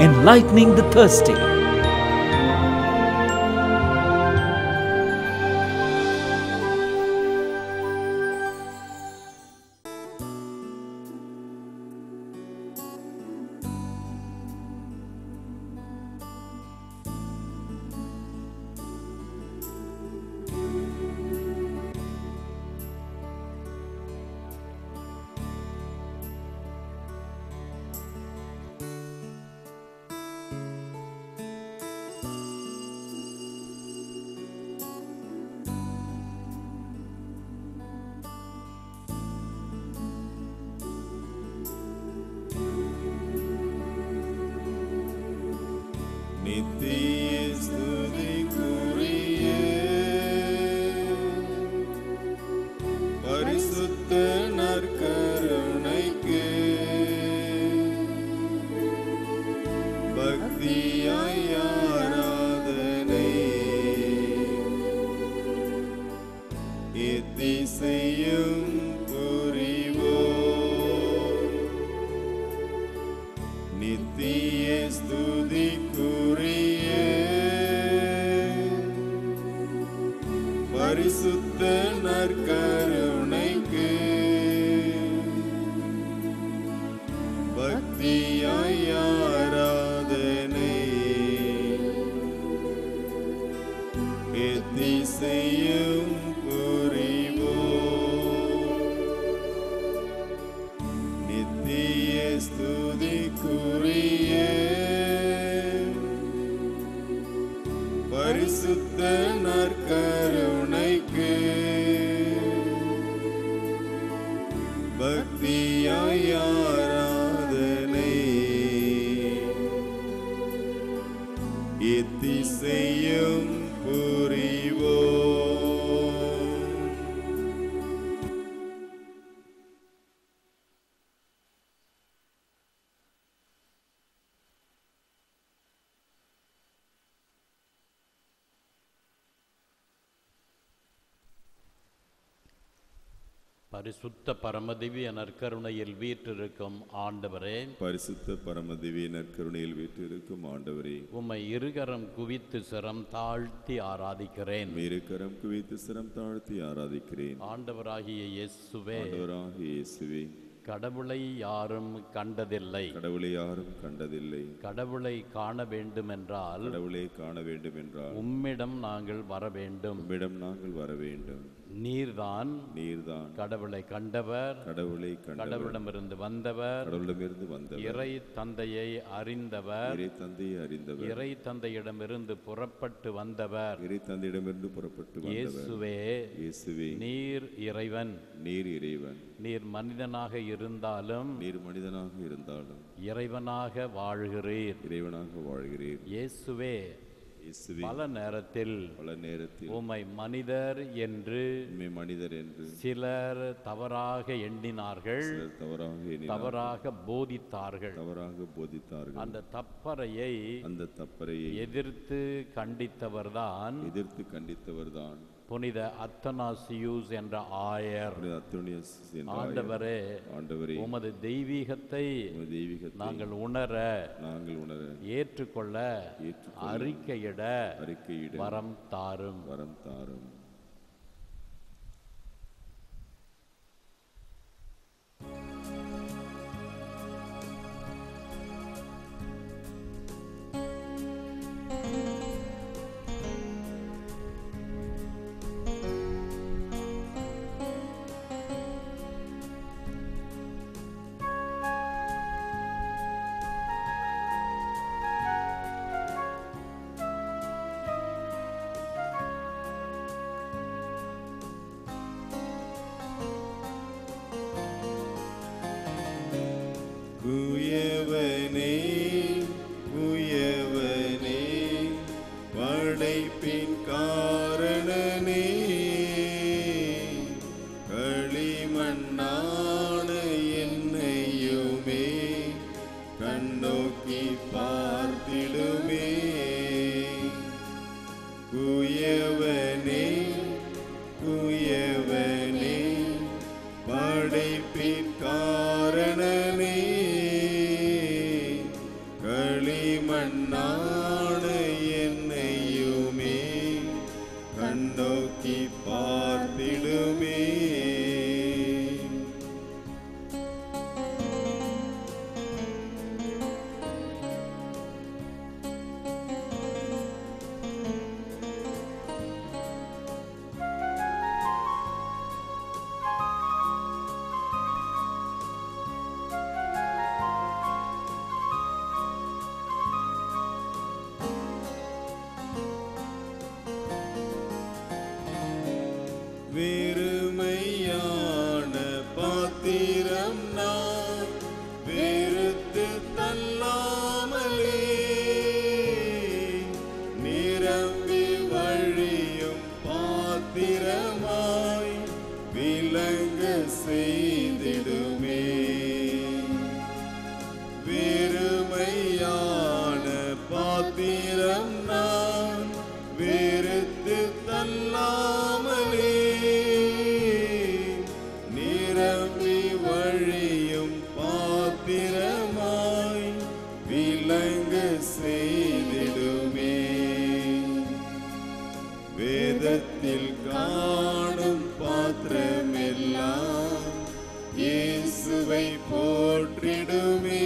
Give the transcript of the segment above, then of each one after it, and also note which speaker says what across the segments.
Speaker 1: enlightening the thirsty.
Speaker 2: நித்திய ஸ்துதிக்குரிய பரிசுத்த நற்கருணைக்கு பக்தியாய் ஆராதனை எத்திசையும் புரிவோம் நித்திய ஸ்துதிக்குரிய பரிசுத்த நற்கருணைக்கு பக்தியாய் ஆராதனை எத்திசையும் புரிவோம் நித்திய ஸ்துதிக்குரிய பரிசுத்த நற்கருணைக்கு பக்தியாய் ஆராதனை எத்திசையும் புரிவோம்
Speaker 3: பரிசுத்த பரமதிவிய நற்கருணையில் வீற்றிருக்கும் ஆண்டவரே
Speaker 2: பரிசுத்த பரமதிவே நற்கருணையில் வீற்றிருக்கும் ஆண்டவரே
Speaker 3: உம்மை இருகரம் குவித்து சிரம் தாழ்த்தி ஆராதிக்கிறேன்
Speaker 2: மேருக்கரம் குவித்து சிரம் தாழ்த்தி ஆராதிக்கிறேன்
Speaker 3: ஆண்டவராகிய இயேசுவே
Speaker 2: ஆண்டவராகிய இயேசுவே
Speaker 3: கடவுளை யாரும் கண்டதில்லை
Speaker 2: கடவுளை யாரும் கண்டதில்லை
Speaker 3: கடவுளை காண வேண்டுமென்றால்
Speaker 2: கடவுளை காண வேண்டும் என்றால்
Speaker 3: உம்மிடம் நாங்கள் வர வேண்டும்
Speaker 2: உம்மிடம் நாங்கள் வர வேண்டும்
Speaker 3: நீர்தான்
Speaker 2: நீர்தான்
Speaker 3: கடவுளை கண்டவர்
Speaker 2: கடவுளை கண்டவர்
Speaker 3: கடவுளிடமிருந்து வந்தவர்
Speaker 2: கடவுளிடமிருந்து வந்தவர்
Speaker 3: இறை தந்தையை அறிந்தவர்
Speaker 2: இறை தந்தையை அறிந்தவர்
Speaker 3: இறை தந்தையிடமிருந்து புறப்பட்டு வந்தவர்
Speaker 2: இறை தந்தையிடமிருந்து புறப்பட்டு வந்தவர்
Speaker 3: இயேசுவே
Speaker 2: இயேசுவே
Speaker 3: நீர் இறைவன்
Speaker 2: நீர் இறைவன்
Speaker 3: நீர் மனிதனாக இருந்தாலும்
Speaker 2: நீர் மனிதனாக இருந்தாலும்
Speaker 3: இறைவனாக வாழ்கிறீர்
Speaker 2: இறைவனாக வாழ்கிறீர்
Speaker 3: இயேசுவே
Speaker 2: இயேசுவே
Speaker 3: பல நேரத்தில்
Speaker 2: பல நேரத்தில்
Speaker 3: உம்மை மனிதர் என்று
Speaker 2: உண்மை மனிதர் என்று
Speaker 3: சிலர் தவறாக எண்ணினார்கள்
Speaker 2: சிலர் தவறாக எண்ணினார்
Speaker 3: தவறாக போதித்தார்கள்
Speaker 2: தவறாக போதித்தார்கள்
Speaker 3: அந்த தப்பறையை
Speaker 2: அந்த தப்பறையை
Speaker 3: எதிர்த்து கண்டித்தவர்தான்
Speaker 2: எதிர்த்து கண்டித்தவர்தான்
Speaker 3: புனித அத்தனாசியூஸ் என்ற ஆயர்
Speaker 2: புனித அத்தோனியஸ் என்ற ஆயர்.
Speaker 3: ஆண்டவரே
Speaker 2: ஆண்டவரே
Speaker 3: உமது தெய்வீகத்தை
Speaker 2: உமது தெய்வீகத்தை
Speaker 3: நாங்கள் உணர
Speaker 2: நாங்கள் உணர
Speaker 3: ஏற்றுக்கொள்ள
Speaker 2: ஏற்றுக்கொள்ள
Speaker 3: அறிக்கையிட
Speaker 2: அறிக்கையிட
Speaker 3: வரம் தாரும்
Speaker 2: வரம் தாரும் குயவனே குயவனே படைப்பின் காரணனே களிமண்ணான என்னையுமே கண்ணோக்கி பார்த்திடுமே குயவனே குயவனே படைப்பின் காரணனே களிமண்ணான கண்ணோக்கி பார்த்திடுமே வெறுமையான பாத்திரம் நான் வெறுத்து தள்ளாமலே நிரம்பி வழியும் பாத்திரமாய் விளங்க செய்திடுமே வெறுமையான பாத்திரம் நான் வெறுத்து தள்ளாமலே நிரம்பி வழியும் பாத்திரமாய் விளங்க செய்திடுமே வேதத்தில் காணும் பாத்திரமெல்லாம் இயேசுவை போற்றிடுமே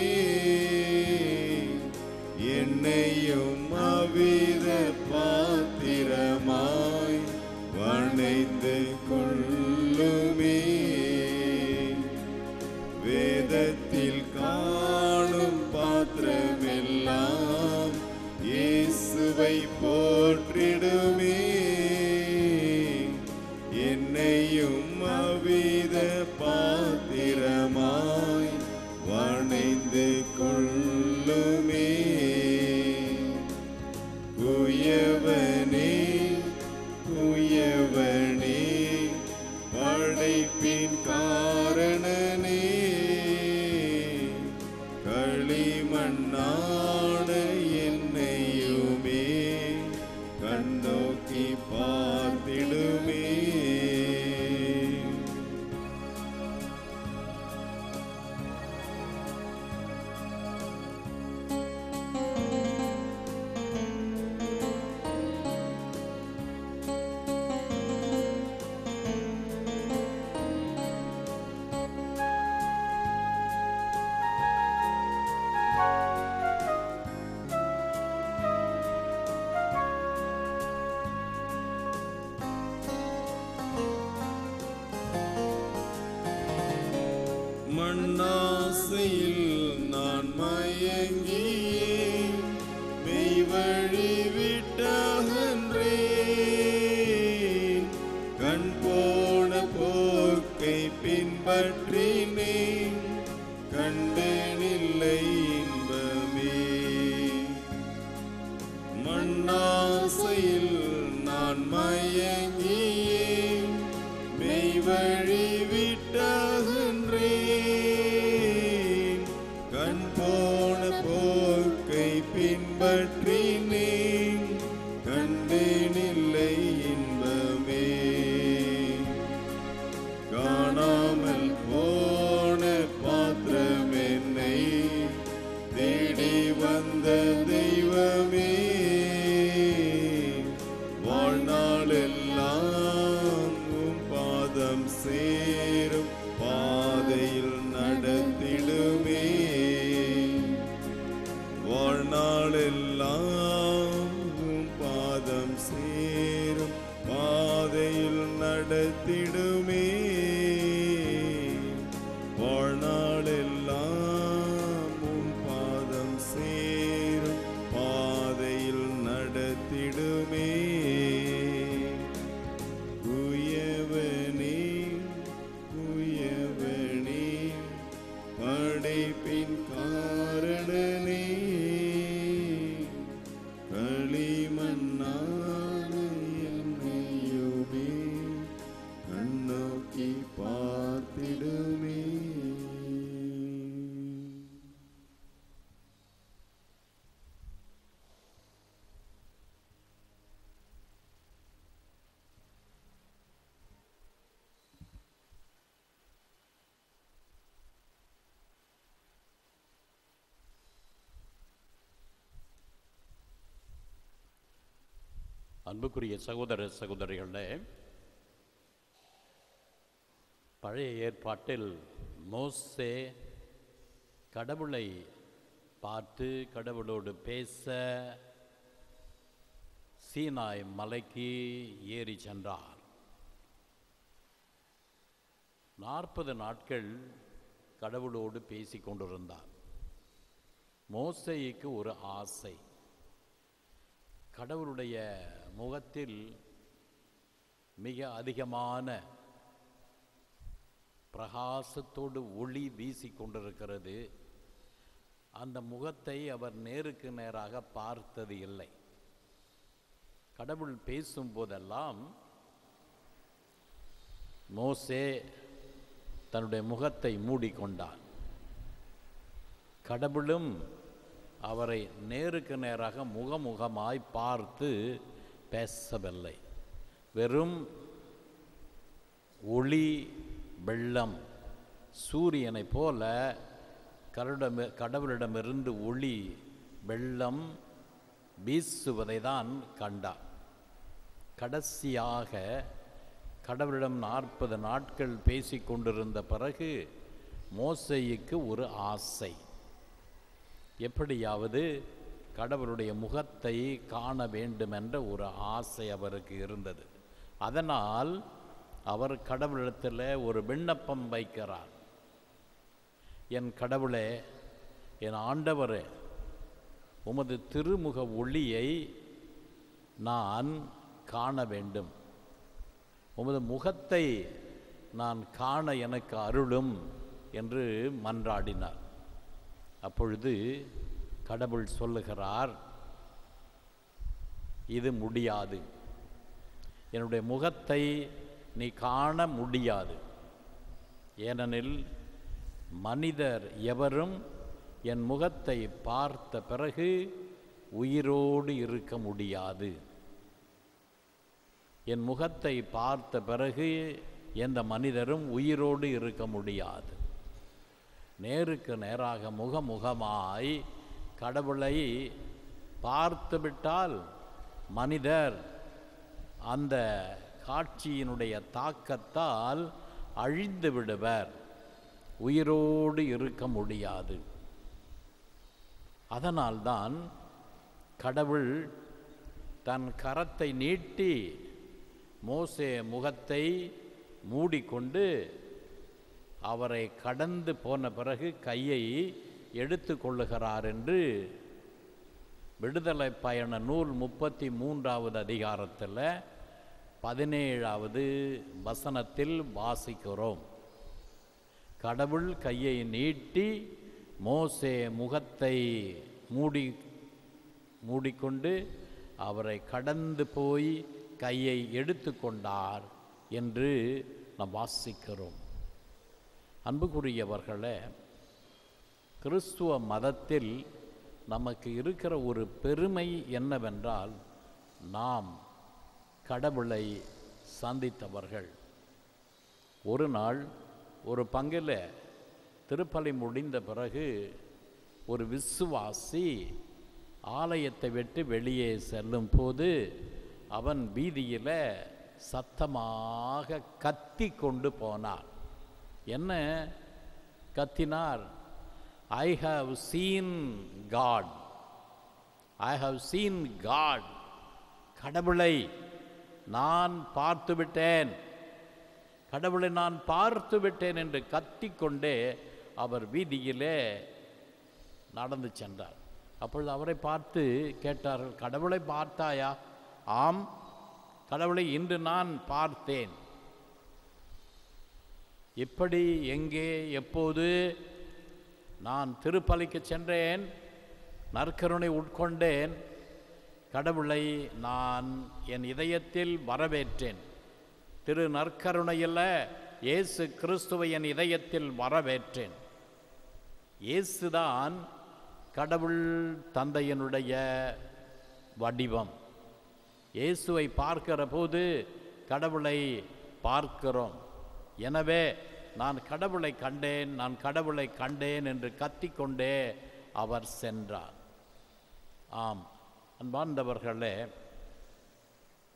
Speaker 2: என்னையும் அவித பாத்திரமாய் வணைந்து கொள்ளுமே வேதத்தில் காணும் பாத்திரமெல்லாம் இயேசுவை போற்றிடுமே என்னையும் அவித பாத்திரமாய் வணைந்து கொள்ளுமே குயவனே குயவனே படைப்பின் காரணனே களிமண்ணான என்னையுமே கண்ணோக்கி பார்த்திடுமே மண்ணாசையில் நான் மயங்கியே மெய்வழி விட்டகன்றேன் கண் போன போக்கை பின்பற்றினேன் கண்டனில்லை இன்பமே மண்ணாசையில் நான் மயங்கியே மெய்வழி விட்டகன்றேன் கண் போன போக்கை பின்பற்றினேன் கண்டேனில்லை இன்பமே காணாமல் போன பாத்திரம் என்னை தேடி வந்த தெய்வமே வாழ்நாளெல்லாம் உம் பாதம் சேரும் பாதையில் நடத்திடுமே வாழ்நாளெல்லாம் உம் பாதம் சேரும் பாதையில் நடத்திடுமே வாழ்நாளெல்லாம் உம் பாதம் சேரும் பாதையில் நடத்திடுமே குயவனே குயவனே படைப்பின் காரணனே களிமண்ணான என்னையுமே கண்ணோக்கி பார்த்திடுமே
Speaker 3: அன்புக்குரிய சகோதர சகோதரிகளே பழைய ஏற்பாட்டில் மோசே கடவுளை பார்த்து கடவுளோடு பேச சீனாய் மலைக்கு ஏறி சென்றார் நாற்பது நாட்கள் கடவுளோடு பேசிக் கொண்டிருந்தார் மோசேயுக்கு ஒரு ஆசை கடவுளுடைய முகத்தில் மிக அதிகமான பிரகாசத்தோடு ஒளி வீசிக் கொண்டிருக்கிறது அந்த முகத்தை அவர் நேருக்கு நேராக பார்த்தது இல்லை கடவுள் பேசும்போதெல்லாம் மோசே தன்னுடைய முகத்தை மூடிக்கொண்டார் கடவுளும் அவரை நேருக்கு நேராக முகமுகமாய் பார்த்து பேசவில்லை வெறும் ஒளி வெள்ளம் சூரியனைப் போல கருடம் கடவுளிடமிருந்து ஒளி வெள்ளம் வீசுவதை தான் கண்டார் கடைசியாக கடவுளிடம் நாற்பது நாட்கள் பேசிக் கொண்டிருந்த பிறகு மோசைக்கு ஒரு ஆசை எப்படியாவது கடவுளுடைய முகத்தை காண வேண்டுமென்ற ஒரு ஆசை அவருக்கு இருந்தது அதனால் அவர் கடவுளிடத்தில் ஒரு விண்ணப்பம் வைக்கிறார் என் கடவுளே என் ஆண்டவரே உமது திருமுக ஒளியை நான் காண வேண்டும் உமது முகத்தை நான் காண எனக்கு அருளும் என்று மன்றாடினார் அப்பொழுது கடவுள் சொல்லுகிறார் இது முடியாது என்னுடைய முகத்தை நீ காண முடியாது ஏனெனில் மனிதர் எவரும் என் முகத்தை பார்த்த பிறகு உயிரோடு இருக்க முடியாது என் முகத்தை பார்த்த பிறகு எந்த மனிதரும் உயிரோடு இருக்க முடியாது நேருக்கு நேராக முகமுகமாய் கடவுளை பார்த்துவிட்டால் மனிதர் அந்த காட்சியினுடைய தாக்கத்தால் அழிந்து விடுவர் உயிரோடு இருக்க முடியாது அதனால்தான் கடவுள் தன் கரத்தை நீட்டி மோசே முகத்தை மூடிக்கொண்டு அவரை கடந்து போன பிறகு கையை எடுத்து கொள்ளுகிறார் என்று விடுதலை பயண நூல் முப்பத்தி மூன்றாவது அதிகாரத்தில் பதினேழாவது வசனத்தில் வாசிக்கிறோம் கடவுள் கையை நீட்டி மோசே முகத்தை மூடி மூடிக்கொண்டு அவரை கடந்து போய் கையை எடுத்துக்கொண்டார் என்று நாம் வாசிக்கிறோம் அன்புக்குரியவர்களே கிறிஸ்துவ மதத்தில் நமக்கு இருக்கிற ஒரு பெருமை என்னவென்றால் நாம் கடவுளை சந்தித்தவர்கள் ஒரு நாள் ஒரு பங்கில் திருப்பலி முடிந்த பிறகு ஒரு விசுவாசி ஆலயத்தை விட்டு வெளியே செல்லும் போது அவன் வீதியில் சத்தமாக கத்தி கொண்டு போனார் என்ன கத்தினார் I have seen God I have seen God கடவுளை நான் பார்த்து விட்டேன் கடவுளை நான் பார்த்து விட்டேன் என்று கத்திக்கொண்டே அவர் வீதியிலே நடந்து சென்றார் அப்பொழுது அவரை பார்த்து கேட்டார்கள் கடவுளை பார்த்தாயா ஆம் கடவுளை இன்று நான் பார்த்தேன் எப்படி எங்கே எப்போது நான் திருப்பலிக்கு சென்றேன் நற்கருணை உட்கொண்டேன் கடவுளை நான் என் இதயத்தில் வரவேற்றேன் திரு நற்கருணையில் இயேசு கிறிஸ்துவை என் இதயத்தில் வரவேற்றேன் இயேசுதான் கடவுள் தந்தையனுடைய வடிவம் இயேசுவை பார்க்கிற போது கடவுளை பார்க்கிறோம் எனவே நான் கடவுளை கண்டேன் நான் கடவுளை கண்டேன் என்று கத்திக்கொண்டே அவர் சென்றார் ஆம் அன்பார்ந்தவர்களே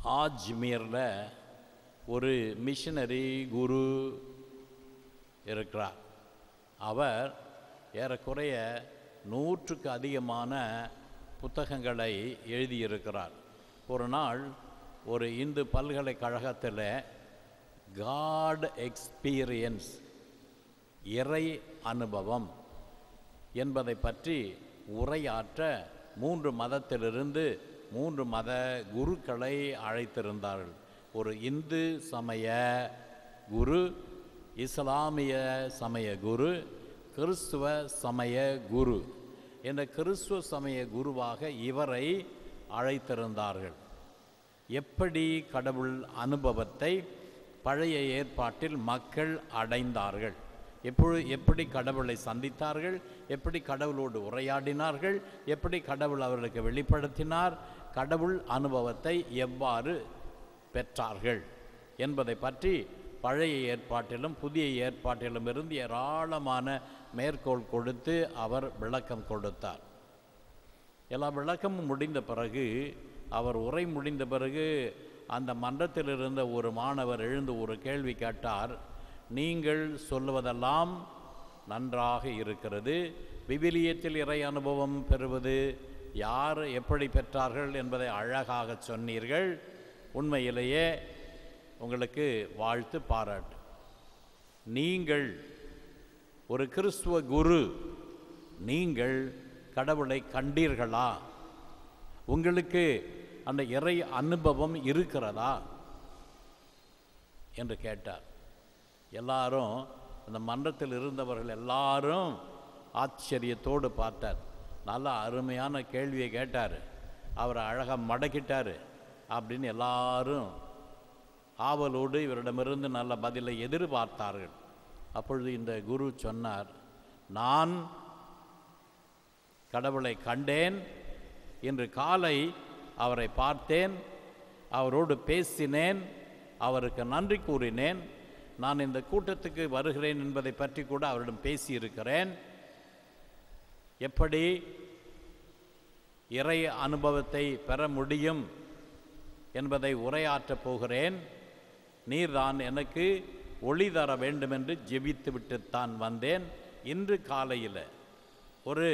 Speaker 3: ஆஜ்மீரில் ஒரு மிஷனரி குரு இருக்கிறார் அவர் ஏறக்குறைய நூற்றுக்கு அதிகமான புத்தகங்களை எழுதியிருக்கிறார் ஒரு நாள் ஒரு இந்து பல்கலைக்கழகத்தில் காட் எக்ஸ்பீரியன்ஸ் இறை அனுபவம் என்பதை பற்றி உரையாற்ற மூன்று மதத்திலிருந்து மூன்று மத குருக்களை அழைத்திருந்தார்கள் ஒரு இந்து சமய குரு இஸ்லாமிய சமய குரு கிறிஸ்துவ சமய குரு என்ற கிறிஸ்துவ சமய குருவாக இவரை அழைத்திருந்தார்கள் எப்படி கடவுள் அனுபவத்தை பழைய ஏற்பாட்டில் மக்கள் அடைந்தார்கள் எப்பொழு எப்படி கடவுளை சந்தித்தார்கள் எப்படி கடவுளோடு உரையாடினார்கள் எப்படி கடவுள் அவர்களுக்கு வெளிப்படுத்தினார் கடவுள் அனுபவத்தை எவ்வாறு பெற்றார்கள் என்பதை பற்றி பழைய ஏற்பாட்டிலும் புதிய ஏற்பாட்டிலும் இருந்து ஏராளமான மேற்கோள் கொடுத்து அவர் விளக்கம் கொடுத்தார் எல்லா விளக்கமும் முடிந்த பிறகு அவர் உரை முடிந்த பிறகு அந்த மன்றத்தில் இருந்த ஒரு மாணவர் எழுந்து ஒரு கேள்வி கேட்டார் நீங்கள் சொல்லுவதெல்லாம் நன்றாக இருக்கிறது விவிலியத்தில் இறை அனுபவம் பெறுவது யார் எப்படி பெற்றார்கள் என்பதை அழகாக சொன்னீர்கள் உண்மையிலேயே உங்களுக்கு வாழ்த்து பாராட்டு நீங்கள் ஒரு கிறிஸ்துவ குரு நீங்கள் கடவுளை கண்டீர்களா உங்களுக்கு அந்த இறை அனுபவம் இருக்கிறதா என்று கேட்டார் எல்லாரும் அந்த மன்றத்தில் இருந்தவர்கள் எல்லாரும் ஆச்சரியத்தோடு பார்த்தார் நல்ல அருமையான கேள்வியை கேட்டார் அவரை அழகாக மடக்கிட்டார் அப்படின்னு எல்லாரும் ஆவலோடு இவரிடமிருந்து நல்ல பதிலை எதிர்பார்த்தார்கள் அப்பொழுது இந்த குரு சொன்னார் நான் கடவுளை கண்டேன் இன்று காலை அவரை பார்த்தேன் அவரோடு பேசினேன் அவருக்கு நன்றி கூறினேன் நான் இந்த கூட்டத்துக்கு வருகிறேன் என்பதை பற்றி கூட அவரிடம் பேசியிருக்கிறேன் எப்படி இறை அனுபவத்தை பெற முடியும் என்பதை உரையாற்றப் போகிறேன் நீர்தான் எனக்கு ஒளி தர வேண்டுமென்று ஜெபித்து விட்டுத்தான் வந்தேன் இன்று காலையில் ஒரு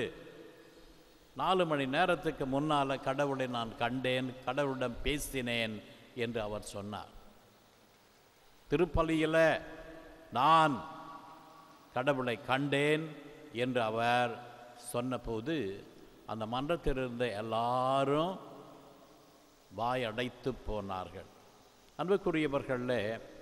Speaker 3: நாலு மணி நேரத்துக்கு முன்னால் கடவுளை நான் கண்டேன் கடவுளிடம் பேசினேன் என்று அவர் சொன்னார் திருப்பலியில் நான் கடவுளை கண்டேன் என்று அவர் சொன்னபோது அந்த மன்றத்தில் இருந்த எல்லாரும் வாய் அடைத்து போனார்கள் அன்புக்குரியவர்களில்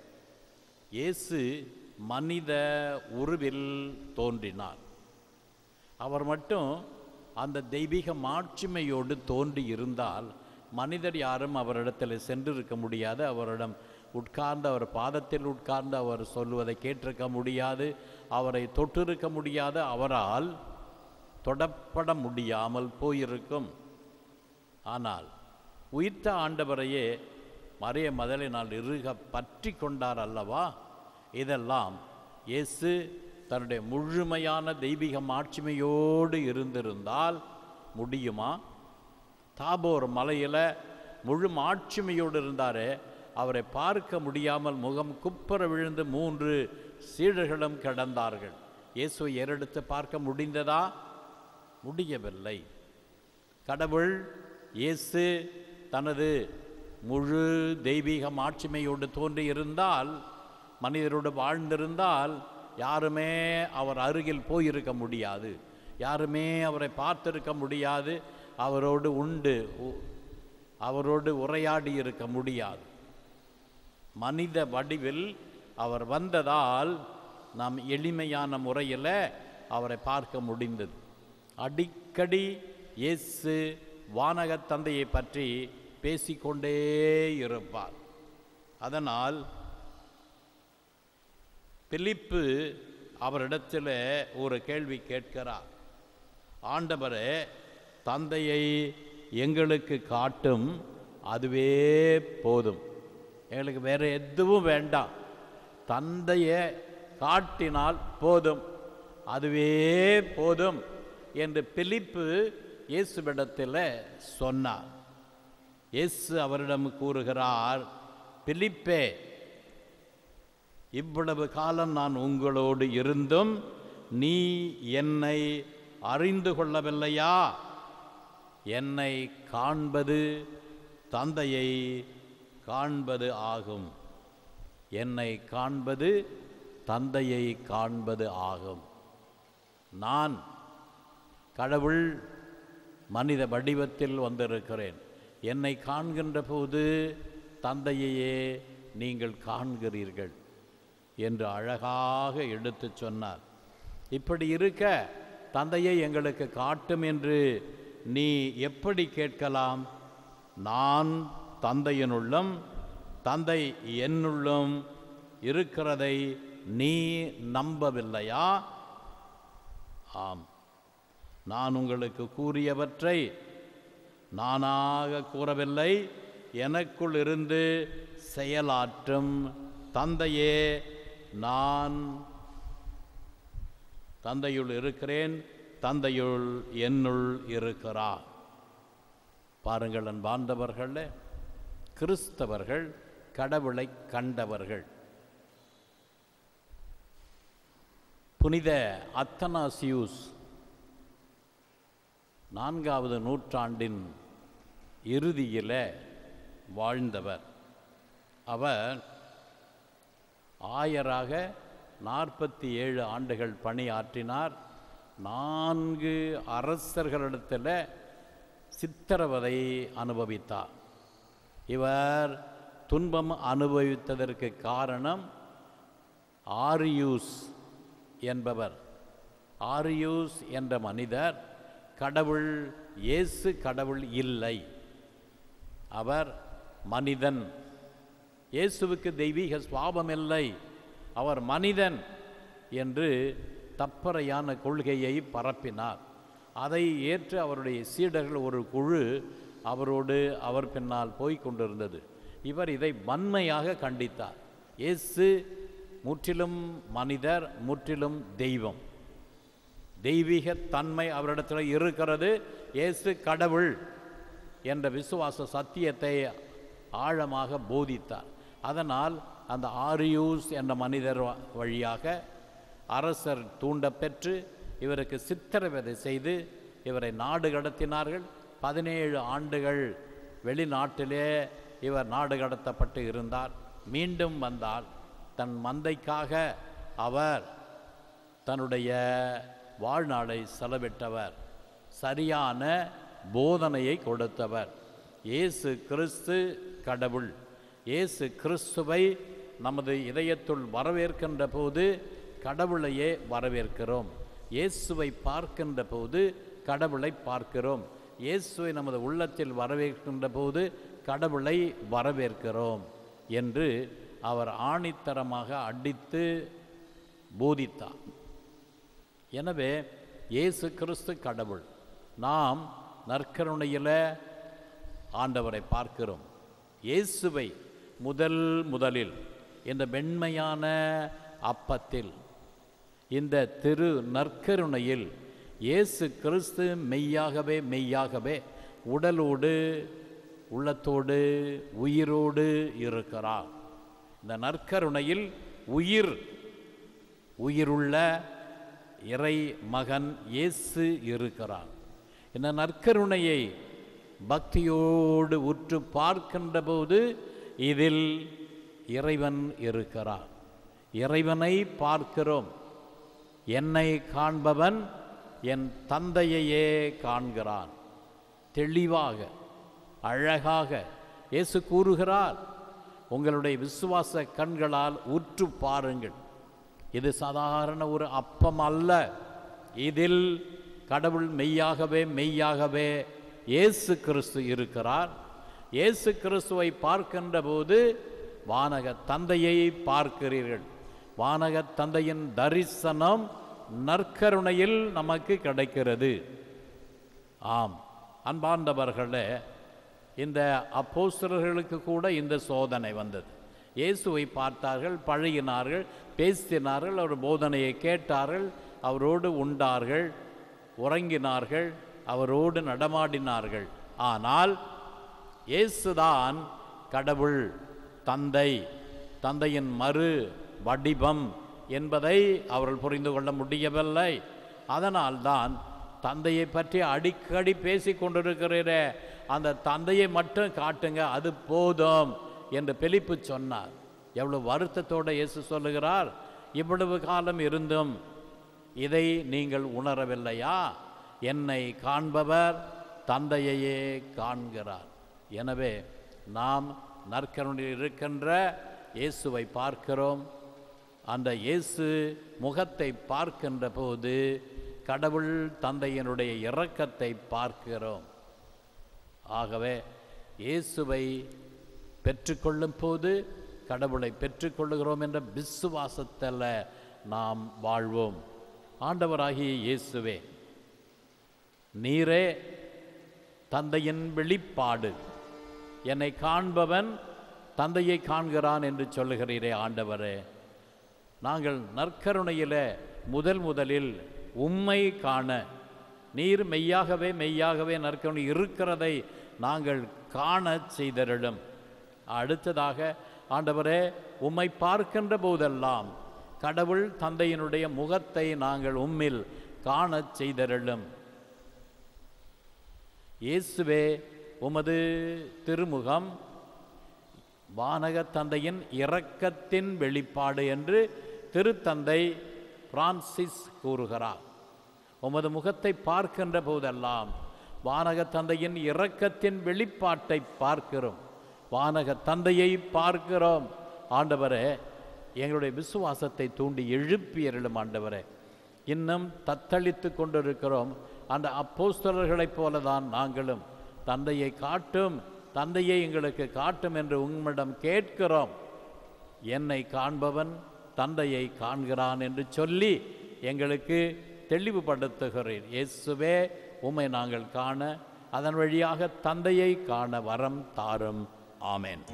Speaker 3: இயேசு மனித உருவில் தோன்றினார் அவர் மட்டும் அந்த தெய்வீக மாட்சிமையோடு தோன்றி இருந்தால் மனிதர் யாரும் அவரிடத்தில் சென்றிருக்க முடியாது அவரிடம் உட்கார்ந்து அவர் பாதத்தில் உட்கார்ந்து அவர் சொல்லுவதை கேட்டிருக்க முடியாது அவரை தொட்டிருக்க முடியாது அவரால் தொடப்பட முடியாமல் போயிருக்கும் ஆனால் உயிர்த்த ஆண்டவரையே மறைய மதலினால் இறுக பற்றி கொண்டார் அல்லவா இதெல்லாம் இயேசு தன்னுடைய முழுமையான தெய்வீக மாட்சிமையோடு இருந்திருந்தால் முடியுமா தாபோர் மலையில் முழு மாட்சிமையோடு இருந்தாரே அவரை பார்க்க முடியாமல் முகம் குப்புற விழுந்து மூன்று சீடர்களும் கிடந்தார்கள் இயேசுவை ஏறெடுத்து பார்க்க முடிந்ததா முடியவில்லை கடவுள் இயேசு தனது முழு தெய்வீக மாட்சிமையோடு தோன்றியிருந்தால் மனிதரோடு வாழ்ந்திருந்தால் யாருமே அவர் அருகில் போயிருக்க முடியாது யாருமே அவரை பார்த்திருக்க முடியாது அவரோடு உண்டு உ- அவரோடு உரையாடி இருக்க முடியாது மனித வடிவில் அவர் வந்ததால் நாம் எளிமையான முறையில் அவரை பார்க்க முடிந்தது அடிக்கடி இயேசு வானகத் தந்தையை பற்றி பேசிக்கொண்டே இருப்பார் அதனால் பிலிப்பு அவரிடத்தில் ஒரு கேள்வி கேட்கிறார் ஆண்டவரே தந்தையை எங்களுக்கு காட்டும் அதுவே போதும் எங்களுக்கு வேறு எதுவும் வேண்டாம் தந்தையை காட்டினால் போதும் அதுவே போதும் என்று பிலிப்பு இயேசுவிடத்தில் சொன்னார் இயேசு அவரிடம் கூறுகிறார் பிலிப்பே இவ்வளவு காலம் நான் உங்களோடு இருந்தும் நீ என்னை அறிந்து கொள்ளவில்லையா என்னை காண்பது தந்தையை காண்பது ஆகும் என்னை காண்பது தந்தையை காண்பது ஆகும் நான் கடவுள் மனித வடிவத்தில் வந்திருக்கிறேன் என்னை காண்கின்ற போது தந்தையையே நீங்கள் காண்கிறீர்கள் என்று அழகாக எடுத்துச் சொன்னார் இப்படி இருக்க தந்தையை எங்களுக்கு காட்டும் என்று நீ எப்படி கேட்கலாம் நான் தந்தையினுள்ளும் தந்தை என்னுள்ளும் இருக்கிறதை நீ நம்பவில்லையா ஆம் நான் உங்களுக்கு கூறியவற்றை நானாக கூறவில்லை எனக்குள் இருந்து செயலாற்றும் தந்தையே நான் தந்தையுள் இருக்கிறேன் தந்தையுள் என்னுள் இருக்கிறார் பாருங்கள் அன்பார்ந்தவர்களே கிறிஸ்தவர்கள் கடவுளை கண்டவர்கள் புனித அத்தனாசியூஸ் நான்காவது நூற்றாண்டின் இறுதியில் வாழ்ந்தவர் அவர் ஆயராக நாற்பத்தி ஏழு ஆண்டுகள் பணியாற்றினார் நான்கு அரசர்களிடத்தில் சித்திரவதை அனுபவித்தார் இவர் துன்பம் அனுபவித்ததற்கு காரணம் ஆரியூஸ் என்பவர் ஆரியூஸ் என்ற மனிதர் கடவுள் இயேசு கடவுள் இல்லை அவர் மனிதன் இயேசுவுக்கு தெய்வீக சுவாபம் இல்லை அவர் மனிதன் என்று தப்பறையான கொள்கையை பரப்பினார் அதை ஏற்று அவருடைய சீடர்கள் ஒரு குழு அவரோடு அவர் பின்னால் போய்க் கொண்டிருந்தது இவர் இதை வன்மையாக கண்டித்தார் இயேசு முற்றிலும் மனிதர் முற்றிலும் தெய்வம் தெய்வீக தன்மை அவரிடத்தில் இருக்கிறது இயேசு கடவுள் என்ற விசுவாச சத்தியத்தை ஆழமாக போதித்தார் அதனால் அந்த ஆரியூஸ் என்ற மனிதர் வ- வழியாக அரசர் தூண்டப்பெற்று இவருக்கு சித்திரவதை செய்து இவரை நாடு கடத்தினார்கள் பதினேழு ஆண்டுகள் வெளிநாட்டிலே இவர் நாடு கடத்தப்பட்டு இருந்தார் மீண்டும் வந்தால் தன் மந்தைக்காக அவர் தன்னுடைய வாழ்நாளை செலவிட்டவர் சரியான போதனையை கொடுத்தவர் இயேசு கிறிஸ்து கடவுள் இயேசு கிறிஸ்துவை நமது இதயத்துள் வரவேற்கின்ற போது கடவுளையே வரவேற்கிறோம் இயேசுவை பார்க்கின்ற போது கடவுளை பார்க்கிறோம் இயேசுவை நமது உள்ளத்தில் வரவேற்கின்ற போது கடவுளை வரவேற்கிறோம் என்று அவர் ஆணித்தரமாக அடித்து போதித்தார் எனவே இயேசு கிறிஸ்து கடவுள் நாம் நற்கருணையில் ஆண்டவரை பார்க்கிறோம் இயேசுவை முதல் முதலில் இந்த வெண்மையான அப்பத்தில் இந்த திரு நற்கருணையில் இயேசு கிறிஸ்து மெய்யாகவே மெய்யாகவே உடலோடு உள்ளத்தோடு உயிரோடு இருக்கிறார் இந்த நற்கருணையில் உயிர் உயிருள்ள இறை மகன் இயேசு இருக்கிறார் இந்த நற்கருணையை பக்தியோடு உற்று பார்க்கின்ற போது இதில் இறைவன் இருக்கிறார் இறைவனை பார்க்கிறோம் என்னை காண்பவன் என் தந்தையையே காண்கிறான் தெளிவாக அழகாக இயேசு கூறுகிறார் உங்களுடைய விசுவாச கண்களால் உற்று பாருங்கள் இது சாதாரண ஒரு அப்பம் அல்ல இதில் கடவுள் மெய்யாகவே மெய்யாகவே இயேசு கிறிஸ்து இருக்கிறார் இயேசு கிறிஸ்துவை பார்க்கின்ற போது வானக தந்தையை பார்க்கிறீர்கள் வானக தந்தையின் தரிசனம் நற்கருணையில் நமக்கு கிடைக்கிறது ஆம் அன்பார்ந்தவர்களே இந்த அப்போஸ்தலர்களுக்கு கூட இந்த சோதனை வந்தது இயேசுவை பார்த்தார்கள் பழகினார்கள் பேசினார்கள் அவர் போதனையை கேட்டார்கள் அவரோடு உண்டார்கள் உறங்கினார்கள் அவரோடு நடமாடினார்கள் ஆனால் இயேசுதான் கடவுள் தந்தை தந்தையின் மறு வடிவம் என்பதை அவர்கள் புரிந்து கொள்ள முடியவில்லை அதனால்தான் தந்தையை பற்றி அடிக்கடி பேசிக் கொண்டிருக்கிறீரே அந்த தந்தையை மட்டும் காட்டுங்க அது போதும் என்று பிலிப்பு சொன்னார் எவ்வளவு வருத்தத்தோடு இயேசு சொல்லுகிறார் இவ்வளவு காலம் இருந்தும் இதை நீங்கள் உணரவில்லையா என்னை காண்பவர் தந்தையையே காண்கிறார் எனவே நாம் நற்கருணையில் இருக்கின்ற இயேசுவை பார்க்கிறோம் அந்த இயேசு முகத்தை பார்க்கின்ற போது கடவுள் தந்தையினுடைய இரக்கத்தை பார்க்கிறோம் ஆகவே இயேசுவை பெற்றுக்கொள்ளும் போது கடவுளை பெற்றுக்கொள்ளுகிறோம் என்ற விசுவாசத்தில் நாம் வாழ்வோம் ஆண்டவராகிய இயேசுவே நீரே தந்தையின் வெளிப்பாடு என்னை காண்பவன் தந்தையை காண்கிறான் என்று சொல்லுகிறீரே ஆண்டவரே நாங்கள் நற்கருணையிலே முதல் முதலில் உம்மை காண நீர் மெய்யாகவே மெய்யாகவே நற்கருணை இருக்கிறதை நாங்கள் காண செய்தருளும் அடுத்ததாக ஆண்டவரே உம்மை பார்க்கின்ற போதெல்லாம் கடவுள் தந்தையினுடைய முகத்தை நாங்கள் உம்மில் காணச் செய்தருளும் இயேசுவே உமது திருமுகம் வானக தந்தையின் இரக்கத்தின் வெளிப்பாடு என்று திருத்தந்தை பிரான்சிஸ் கூறுகிறார் உமது முகத்தை பார்க்கின்ற போதெல்லாம் வானக தந்தையின் இரக்கத்தின் வெளிப்பாட்டை பார்க்கிறோம் வானக தந்தையை பார்க்கிறோம் ஆண்டவரே எங்களுடைய விசுவாசத்தை தூண்டி எழுப்பியருளும் ஆண்டவரே இன்னும் தத்தளித்து கொண்டிருக்கிறோம் அந்த அப்போஸ்தலர்களைப் போல தான் நாங்களும் தந்தையை காட்டும் தந்தையை எங்களுக்கு காட்டும் என்று உம்மிடம் கேட்கிறோம் என்னை காண்பவன் தந்தையை காண்கிறான் என்று சொல்லி எங்களுக்கு தெளிவுபடுத்துகிறேன் இயேசுவே உம்மை நாங்கள் காண அதன் வழியாக தந்தையை காண வரம் தாரும் ஆமென்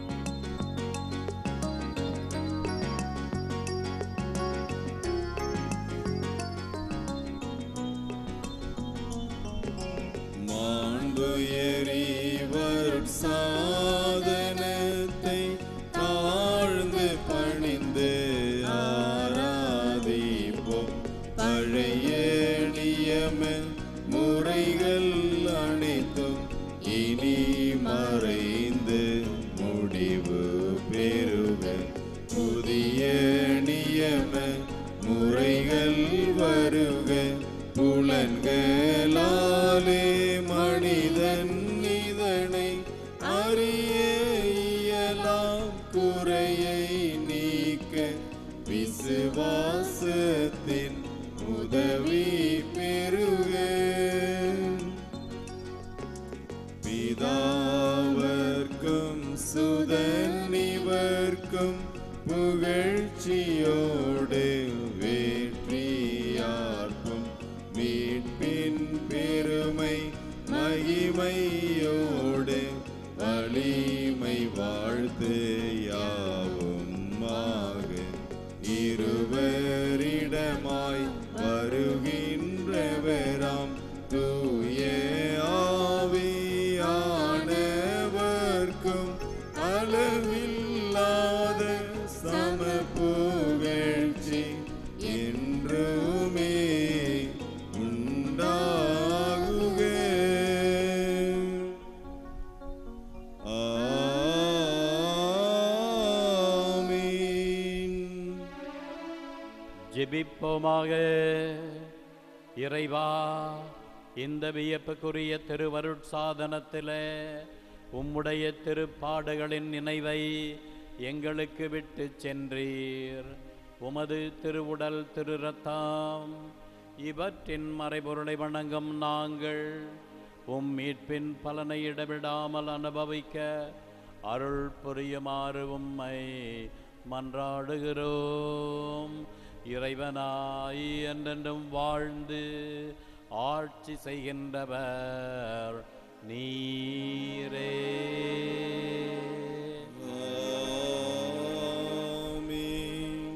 Speaker 2: மாண்புயரிவர் சாதனத்தை தாழ்ந்து பணிந்து ஆராதிப்போம் பழைய நியம முறைகள் அனைத்தும் இனி மறைந்து முடிவு பெறுக புதிய நியம முறைகள் வருக புலன்களாலே மனிதன் இதனை அறிய இயலாம் குறையை நீக்க விசுவாசத்தின் உதவி பெறுக பிதாவர்க்கும் சுதனிவர்க்கும் புகழ்ச்சியோடு வேற்றியார்க்கும் மீட்பின் பெருமை மகிமையோடு வலிமை வாழ்த்து யாவுமாக இருவரிடமாய் வருகின்றவராம் தூய ஆவியானவர்க்கும் அளவில்லாத சம புகழ்ச்சி என்றுமே உண்டாகுக ஆமீன்
Speaker 3: ஜெபிப்போமாக இறைவா இந்த வியப்புக்குரிய திருவருட்சாதனத்திலே உம்முடைய திருப்பாடுகளின் நினைவை எங்களுக்கு விட்டு சென்றீர் உமது திருவுடல் திரு ரத்தம் இவற்றின் மறைபொருளை வணங்கும் நாங்கள் உம் மீட்பின் பலனை இடவிடாமல் அனுபவிக்க அருள் புரியுமாறு உம்மை மன்றாடுகிறோம் இறைவனாய் என்றென்றும் வாழ்ந்து ஆட்சி செய்கின்றவர் நீரே
Speaker 2: ஆமீன்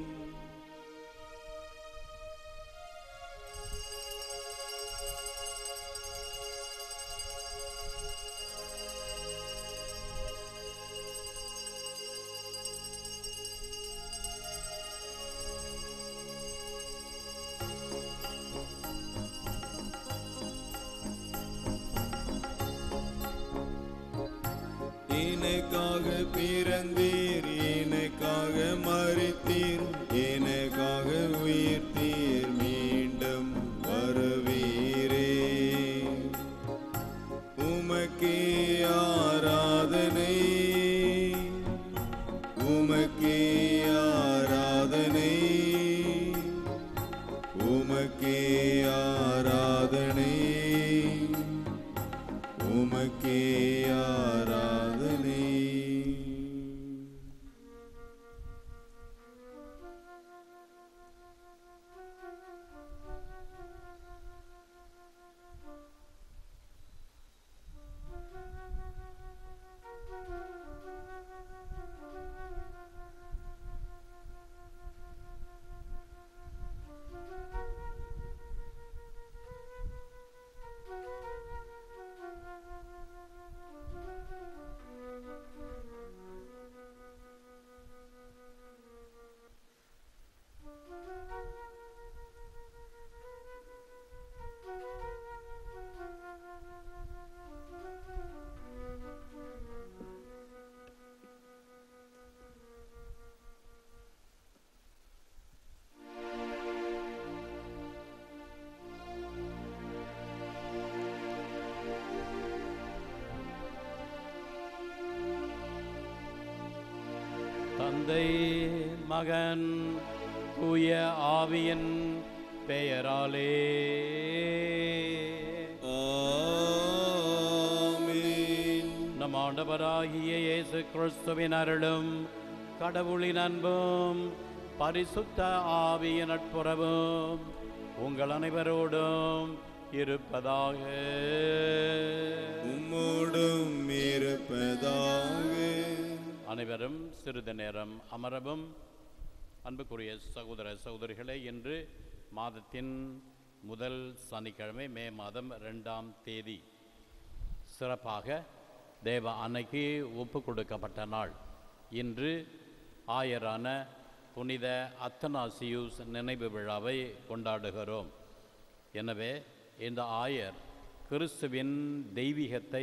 Speaker 2: எனக்காக பிறந்தீர் எனக்காக மறித்தீர் எனக்காக உயிர்த்தீர் மீண்டும் வருவீரே உமக்கே ஆராதனை உமக்கே ஆராதனை உமக்கே ஆராதனை உமக்கே ஆராதனை
Speaker 3: தந்தை மகன் தூய ஆவியின் பெயராலே
Speaker 2: ஆமென்
Speaker 3: நம் ஆண்டவராகிய இயேசு கிறிஸ்துவின் அருளும் கடவுளின் அன்பும் பரிசுத்த ஆவியின் நட்புறவும் உங்கள் அனைவரோடும் இருப்பதாக
Speaker 2: உம்மோடும் இருப்பதாக
Speaker 3: அனைவரும் சிறிது நேரம் அமரவும் அன்புக்குரிய சகோதர சகோதரிகளே இன்று மாதத்தின் முதல் சனிக்கிழமை மே மாதம் ரெண்டாம் தேதி சிறப்பாக தேவ அன்னைக்கு ஒப்பு கொடுக்கப்பட்ட நாள் இன்று ஆயரான புனித அத்தனாசியூஸ் நினைவு விழாவை கொண்டாடுகிறோம் எனவே இந்த ஆயர் கிறிஸ்துவின் தெய்வீகத்தை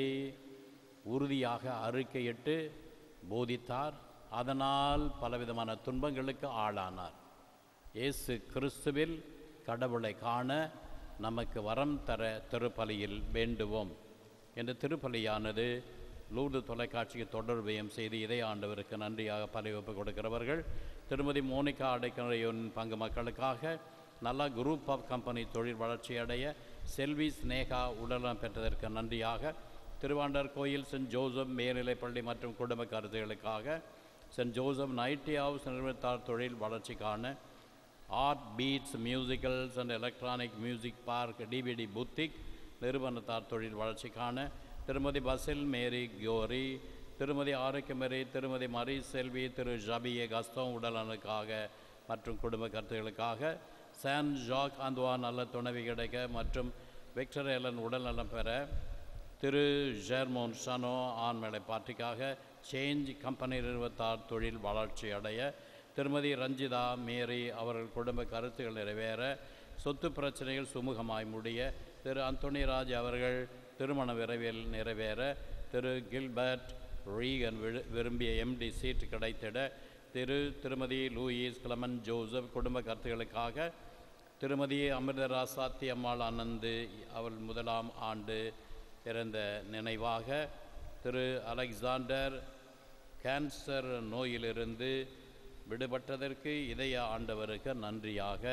Speaker 3: உறுதியாக அறிக்கையிட்டு போதித்தார் அதனால் பலவிதமான துன்பங்களுக்கு ஆளானார் இயேசு கிறிஸ்துவில் கடவுளை காண நமக்கு வரம் தர திருப்பலியில் வேண்டுவோம் இந்த திருப்பலியானது லூர்து தொலைக்காட்சிக்கு தொடர்பையும் செய்து இதே ஆண்டவருக்கு நன்றியாக பலி ஒப்பு கொடுக்கிறவர்கள் திருமதி மோனிகா அடைக்கரையின் பங்கு மக்களுக்காக நல்ல குரூப் ஆஃப் கம்பெனி தொழில் வளர்ச்சியடைய செல்வி ஸ்னேகா உடல்நலம் பெற்றதற்கு நன்றியாக திருவாண்டர் கோயில் சென்ட் ஜோசப் மேல்நிலைப்பள்ளி மற்றும் குடும்ப கருத்துகளுக்காக சென்ட் ஜோசப் நைட்டி ஹவுஸ் நிறுவனத்தார் தொழில் வளர்ச்சிக்கான art beats musicals and electronic music park DVD boutique நிறுவனத்தார் தொழில் வளர்ச்சிக்கான திருமதி பசில் மேரி கியோரி திருமதி ஆரோக்கியமரி திருமதி மரி செல்வி திரு ஜபிய கஸ்தோம் உடலனுக்காக மற்றும் குடும்ப கருத்துகளுக்காக சான் ஜாக் அந்துவா நல்ல துணைவி கிடைக்க மற்றும் விக்டர் எலன் உடல்நலம் பெற திரு ஜெர்மோன் சனோ ஆண்மலை பார்ட்டிக்காக சேஞ்ச் கம்பெனி நிறுவத்தார் தொழில் வளர்ச்சி அடைய திருமதி ரஞ்சிதா மேரி அவர்கள் குடும்ப கருத்துகள் நிறைவேற சொத்து பிரச்சனைகள் சுமூகமாய் முடிய திரு அந்தோணிராஜ் அவர்கள் திருமண விரைவில் நிறைவேற திரு கில்பர்ட் ரீகன் விழு- விரும்பிய எம்டி சீட் கிடைத்திட திரு திருமதி லூயிஸ் கிளமன் ஜோசப் குடும்ப கருத்துகளுக்காக திருமதி அமிர்தராசாத்தி அம்மாள் ஆனந்து அவள் முதலாம் ஆண்டு பிறந்த நினைவாக திரு அலெக்சாண்டர் கேன்சர் நோயிலிருந்து விடுபட்டதற்கு இதய ஆண்டவருக்கு நன்றியாக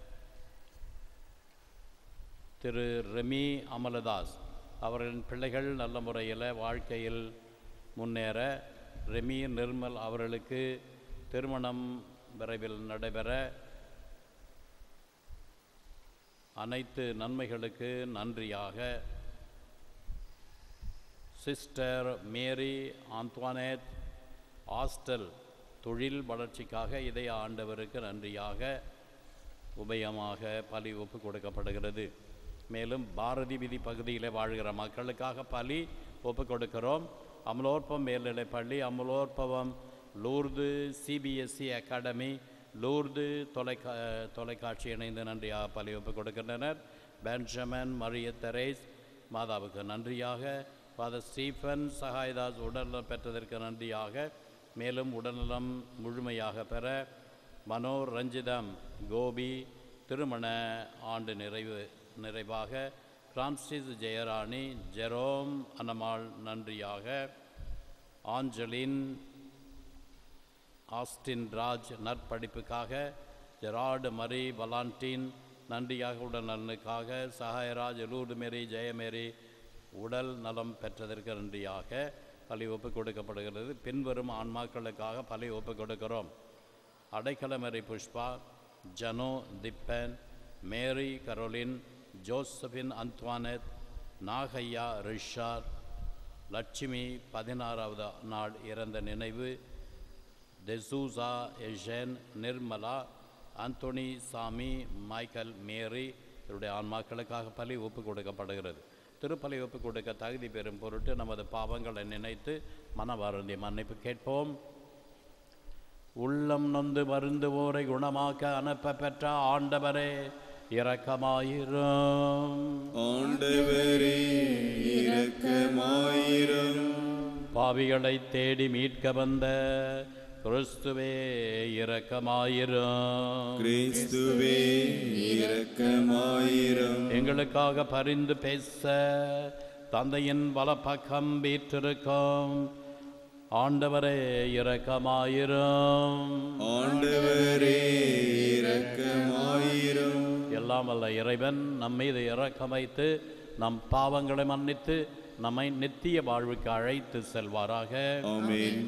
Speaker 3: திரு ரெமி அமலதாஸ் அவர்களின் பிள்ளைகள் நல்ல முறையில் வாழ்க்கையில் முன்னேற ரெமி நிர்மல் அவர்களுக்கு திருமணம் விரைவில் நடைபெற அனைத்து நன்மைகளுக்கு நன்றியாக சிஸ்டர் மேரி ஆந்த்வானேத் ஹாஸ்டல் தொழில் வளர்ச்சிக்காக இதய ஆண்டவருக்கு நன்றியாக உபயமாக பலி ஒப்பு கொடுக்கப்படுகிறது மேலும் பாரதி விதி பகுதியில் வாழ்கிற மக்களுக்காக பலி ஒப்பு கொடுக்கிறோம் அமலோற்பம் மேல்நிலைப் பள்ளி Amalorpavam Lourdes CBSE academy Lourdes தொலைக்கா தொலைக்காட்சி இணைந்து நன்றியாக பலி ஒப்பு கொடுக்கின்றனர் பென்ஜமன் மரிய தெரேஸ் மாதாவுக்கு நன்றியாக ஃபாதர் ஸ்டீஃபன் சகாயதாஸ் உடல்நலம் பெற்றதற்கு நன்றியாக மேலும் உடல்நலம் முழுமையாக பெற மனோ ரஞ்சிதம் கோபி திருமண ஆண்டு நிறைவு நிறைவாக பிரான்சிஸ் ஜெயராணி ஜெரோம் அனமாள் நன்றியாக ஆஞ்சலின் ஆஸ்டின் ராஜ் நற்படிப்புக்காக ஜெரார்டு மரி வலான்டின் நன்றியாக உடல் நலனுக்காக சகாயராஜ் லூடு மேரி ஜெயமேரி உடல் நலம் பெற்றதற்கு நன்றியாக பலி ஒப்புக் கொடுக்கப்படுகிறது பின்வரும் ஆன்மாக்களுக்காக பலி ஒப்புக் கொடுக்கிறோம் அடைக்கலமரி புஷ்பா ஜனோ திப்பன் Mary Caroline Josephine Antoinette Nagaiah Richard Lakshmi பதினாறாவது நாள் இறந்த நினைவு டெசூசா எஷன் Nirmala Anthony Samy Michael Mary இவருடைய ஆன்மாக்களுக்காக பலி ஒப்பு கொடுக்கப்படுகிறது திருப்பலி ஒப்பு கொடுக்க தகுதி பெறும் பொருட்டு நமது பாவங்களை நினைத்து மன வருந்திய மன்னிப்பு கேட்போம் உள்ளம் நொந்து வருந்துவோரை குணமாக்க அனுப்ப பெற்ற ஆண்டவரே இரக்கமாயிரும்
Speaker 2: ஆண்டவரே இரக்கமாயிரும்
Speaker 3: பாவிகளை தேடி மீட்க வந்த கிறிஸ்துவே இரக்கமாயிரும்
Speaker 2: கிறிஸ்துவே இரக்கமாயிரும்
Speaker 3: எங்களுக்காக பரிந்து பேச தந்தையின் வலப்பக்கம் வீற்றிருக்கும் ஆண்டவரே இரக்கமாயிரும்
Speaker 2: ஆண்டவரே இரக்கமாயிரும்
Speaker 3: எல்லாம் வல்ல இறைவன் நம் மீது இரக்கம் வைத்து நம் பாவங்களை மன்னித்து நம்மை நித்திய வாழ்வுக்கு அழைத்து செல்வாராக
Speaker 2: ஆமென்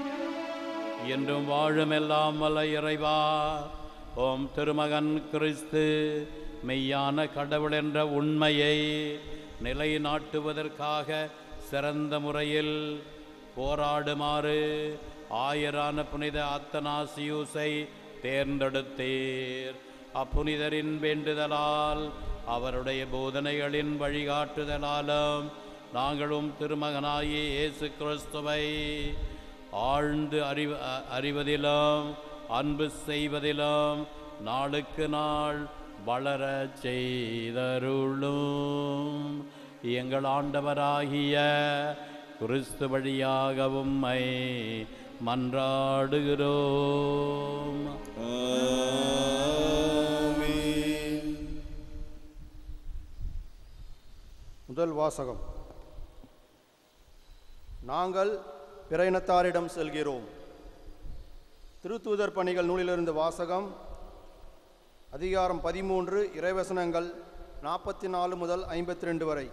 Speaker 3: என்றும் வாழும் எல்லாம் வல்ல இறைவா ஓம் திருமகன் கிறிஸ்து மெய்யான கடவுள் என்ற உண்மையை நிலைநாட்டுவதற்காக சிறந்த முறையில் போராடுமாறு ஆயரான புனித அத்தனாசியூஸை தேர்ந்தெடுத்தீர் அப்புனிதரின் வேண்டுதலால் அவருடைய போதனைகளின் வழிகாட்டுதலாலும் நாங்களும் திருமகனாகிய இயேசு கிறிஸ்துவை ஆழ்ந்து அறிவ அ- அறிவதிலும் அன்பு செய்வதிலும் நாளுக்கு நாள் வளர செய்தருளும் எங்கள் ஆண்டவராகிய கிறிஸ்து வழியாக உம்மை மன்றாடுகிறோம்
Speaker 2: ஆமென்
Speaker 1: முதல் வாசகம் நாங்கள் பிற இனத்தாரிடம் செல்கிறோம் திருத்தூதர் பணிகள் நூலிலிருந்து வாசகம் அதிகாரம் பதிமூன்று இறைவசனங்கள் நாற்பத்தி நாலு முதல் ஐம்பத்தி ரெண்டு வரை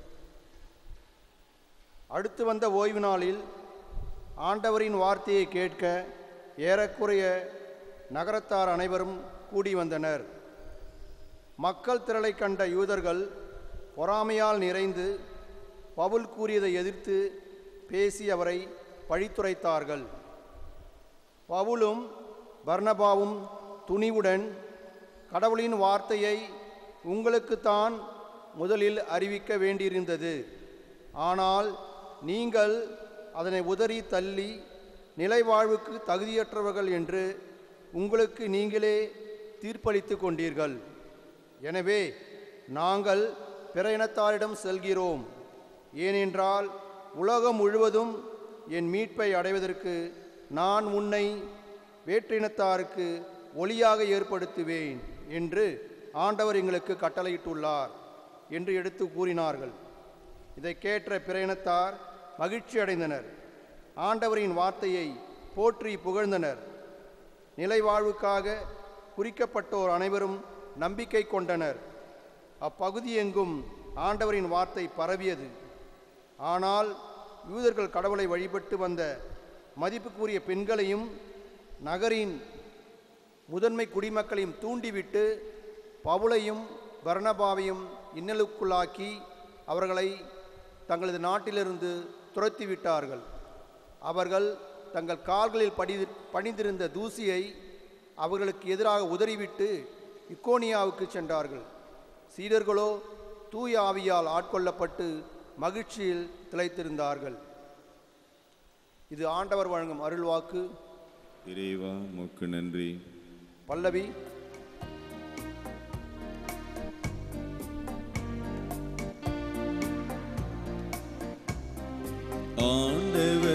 Speaker 1: அடுத்து வந்த ஓய்வு நாளில் ஆண்டவரின் வார்த்தையை கேட்க ஏறக்குறைய நகரத்தார் அனைவரும் கூடி வந்தனர் மக்கள் திரளை கண்ட யூதர்கள் பொறாமையால் நிறைந்து பவுல் கூறியதை எதிர்த்து பேசி அவரை பழித்துரைத்தார்கள் பவுலும் பர்னபாவும் துணிவுடன் கடவுளின் வார்த்தையை உங்களுக்குத்தான் முதலில் அறிவிக்க வேண்டியிருந்தது ஆனால் நீங்கள் அதனை உதறி தள்ளி நிலைவாழ்வுக்கு தகுதியற்றவர்கள் என்று உங்களுக்கு நீங்களே தீர்ப்பளித்து கொண்டீர்கள் எனவே நாங்கள் பிற இனத்தாரிடம் செல்கிறோம் ஏனென்றால் உலகம் முழுவதும் என் மீட்பை அடைவதற்கு நான் உன்னை வேற்றினத்தாருக்கு ஒளியாக ஏற்படுத்துவேன் என்று ஆண்டவர் எங்களுக்கு கட்டளையிட்டுள்ளார் என்று எடுத்து கூறினார்கள் இதை கேட்ட பிற இனத்தார் மகிழ்ச்சி அடைந்தனர் ஆண்டவரின் வார்த்தையை போற்றி புகழ்ந்தனர் நிலைவாழ்வுக்காக குறிக்கப்பட்டோர் அனைவரும் நம்பிக்கை கொண்டனர் அப்பகுதி எங்கும் ஆண்டவரின் வார்த்தை பரவியது ஆனால் யூதர்கள் கடவுளை வழிபட்டு வந்த மதிப்புக்குரிய பெண்களையும் நகரின் முதன்மை குடிமக்களையும் தூண்டிவிட்டு பவுலையும் பர்னபாவையும் இன்னலுக்குள்ளாக்கி அவர்களை தங்களது நாட்டிலிருந்து துரத்தி விட்டார்கள் அவர்கள் தங்கள் கால்களில் படி பணிந்திருந்த தூசியை அவர்களுக்கு எதிராக உதறிவிட்டு இக்கோனியாவுக்கு சென்றார்கள் சீடர்களோ தூய ஆவியால் ஆட்கொள்ளப்பட்டு மகிழ்ச்சியில் திளைத்திருந்தார்கள் இது ஆண்டவர் வழங்கும் அருள்வாக்கு
Speaker 2: இறைவா முக்கு நன்றி
Speaker 1: பல்லவி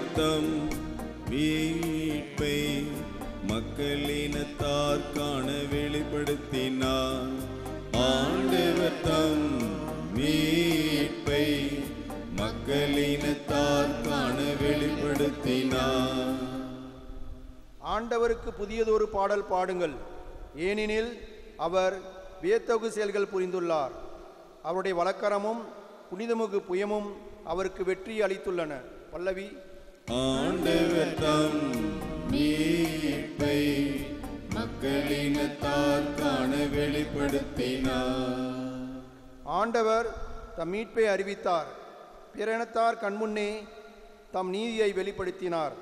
Speaker 2: ஆண்டவர் தம் மீட்பை மக்களினத்தார் காண வெளிப்படுத்தினார் ஆண்டவர் தம் மீட்பை மக்களினத்தார் காண வெளிப்படுத்தினார்
Speaker 1: ஆண்டவருக்கு புதியதொரு பாடல் பாடுங்கள் ஏனெனில் அவர் வியத்தகு செயல்கள் புரிந்துள்ளார் அவருடைய வழக்கரமும் புனிதமுகு புயமும் அவருக்கு வெற்றி அளித்துள்ளன பல்லவி
Speaker 2: ஆண்டவர் தம் மீட்பை மக்களினத்தார் காண வெளிப்படுத்தினார்
Speaker 1: ஆண்டவர் தம் மீட்பை அறிவித்தார் பிறனத்தார் கண்முன்னே தம் நீதியை வெளிப்படுத்தினார்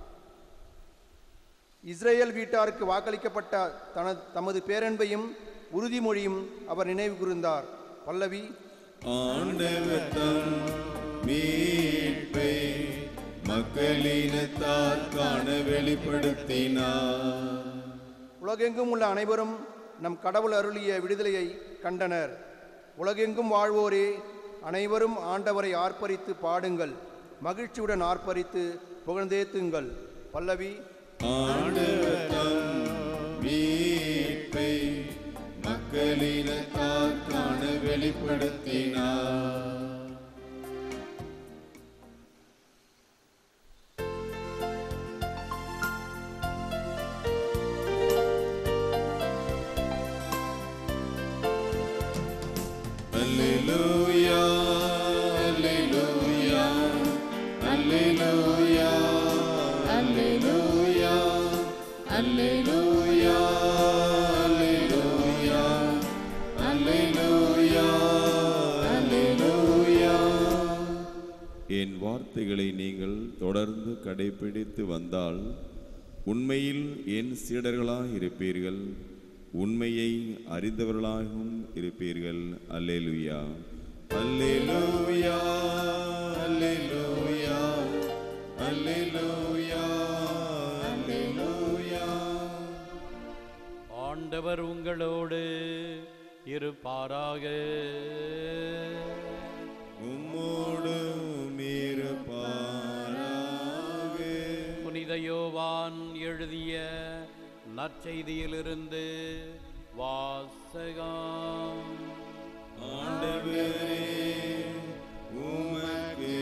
Speaker 1: இஸ்ரேல் வீட்டாருக்கு வாக்களிக்கப்பட்ட தனது தமது பேரன்பையும் உறுதிமொழியும் அவர் நினைவு கூர்ந்தார் பல்லவி
Speaker 2: ஆண்டவர் தம் மீட்பை மக்களினத்தார் காண வெளிப்படுத்தினார்
Speaker 1: உலகெங்கும் உள்ள அனைவரும் நம் கடவுள் அருளிய விடுதலையை கண்டனர் உலகெங்கும் வாழ்வோரே அனைவரும் ஆண்டவரை ஆர்ப்பரித்து பாடுங்கள் மகிழ்ச்சியுடன் ஆர்ப்பரித்து புகழ்ந்தேத்துங்கள் பல்லவி
Speaker 2: ஆண்டவர் தம் மீட்பை மக்களினத்தார் காண வெளிப்படுத்தினார் Alleluia, Alleluia, Alleluia, Alleluia, Alleluia, Alleluia, Alleluia, Alleluia. என் வார்த்தைகளை நீங்கள் தொடர்ந்து கடைபிடித்து வந்தால் உண்மையில் என் சீடர்களாய் இருப்பீர்கள் உண்மையை அறிந்தவர்களாகவும் இருப்பீர்கள் அல்லேலுயா அல்லேலூயா அல்லேலூயா அல்லேலூயா அல்லேலூயா
Speaker 3: ஆண்டவர் உங்களோடு இருப்பாராக
Speaker 2: உம்மோடும் இருப்பாராக
Speaker 3: புனித யோவான் எழுதிய நற்செய்தியிலிருந்து வாசகம்
Speaker 2: ஆண்டவரே உமக்கு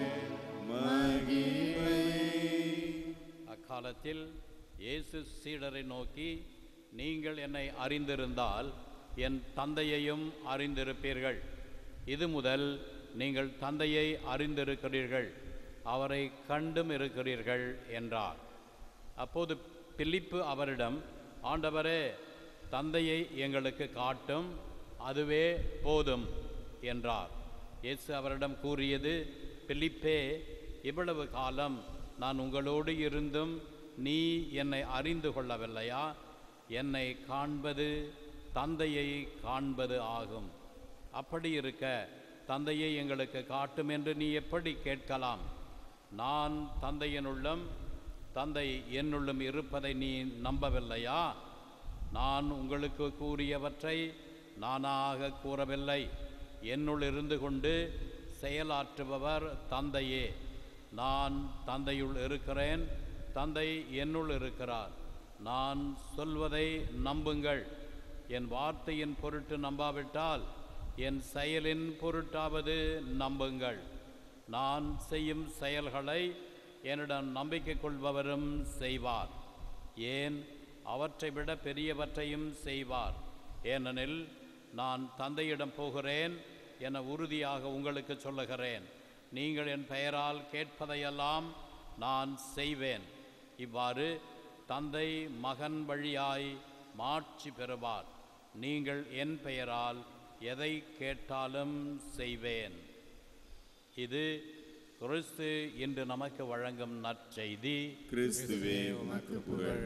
Speaker 2: மகிமை
Speaker 3: அக்காலத்தில் இயேசு சீடரை நோக்கி நீங்கள் என்னை அறிந்திருந்தால் என் தந்தையையும் அறிந்திருப்பீர்கள் இது முதல் நீங்கள் தந்தையை அறிந்திருக்கிறீர்கள் அவரை கண்டும் இருக்கிறீர்கள் என்றார் அப்போது பிலிப்பு அவரிடம் ஆண்டவரே தந்தையை எங்களுக்கு காட்டும் அதுவே போதும் என்றார் இயேசு அவரிடம் கூறியது பிலிப்பே இவ்வளவு காலம் நான் உங்களோடு இருந்தும் நீ என்னை அறிந்து கொள்ளவில்லையா என்னை காண்பது தந்தையை காண்பது ஆகும் அப்படி இருக்க தந்தையை எங்களுக்கு காட்டும் என்று நீ எப்படி கேட்கலாம் நான் தந்தையினுள்ளம் தந்தை என்னுள்ளும் இருப்பதை நீ நம்பவில்லையா நான் உங்களுக்கு கூறியவற்றை நானாக கூறவில்லை என்னுள் இருந்து கொண்டு செயலாற்றுபவர் தந்தையே நான் தந்தையுள் இருக்கிறேன் தந்தை என்னுள் இருக்கிறார் நான் சொல்வதை நம்புங்கள் என் வார்த்தையின் பொருட்டு நம்பாவிட்டால் என் செயலின் பொருட்டாவது நம்புங்கள் நான் செய்யும் செயல்களை என்னிடம் நம்பிக்கை கொள்பவரும் செய்வார் ஏன் அவற்றை விட பெரியவற்றையும் செய்வார் ஏனெனில் நான் தந்தையிடம் போகிறேன் என உறுதியாக உங்களுக்கு சொல்லுகிறேன் நீங்கள் என் பெயரால் கேட்பதையெல்லாம் நான் செய்வேன் இவ்வாறு தந்தை மகன் வழியாய் மாட்சி பெறுவார் நீங்கள் என் பெயரால் எதை கேட்டாலும் செய்வேன் இது கிறிஸ்து இன்று நமக்கு வழங்கும் நற்செய்தி
Speaker 2: கிறிஸ்துவே உமக்கு புகழ்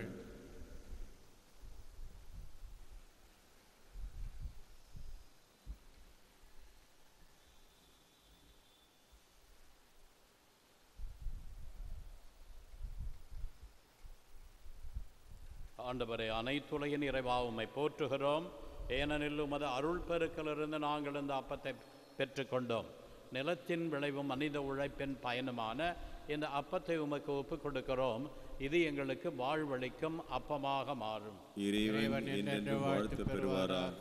Speaker 3: ஆண்டவரே அனைத்துலகின் இறைவா உம்மை போற்றுகிறோம் ஏனெனில் உமது அருள் பெருக்கிலிருந்து நாங்கள் இந்த அப்பத்தை பெற்றுக்கொண்டோம் நிலத்தின் விளைவும் மனித உழைப்பின் பயனுமான இந்த அப்பத்தை உமக்கு ஒப்புக் கொடுக்கிறோம் இது எங்களுக்கு வாழ்வளிக்கும் அப்பமாக மாறும்
Speaker 2: இறைவன் என்றென்று வாழ்த்து பெறுவாராக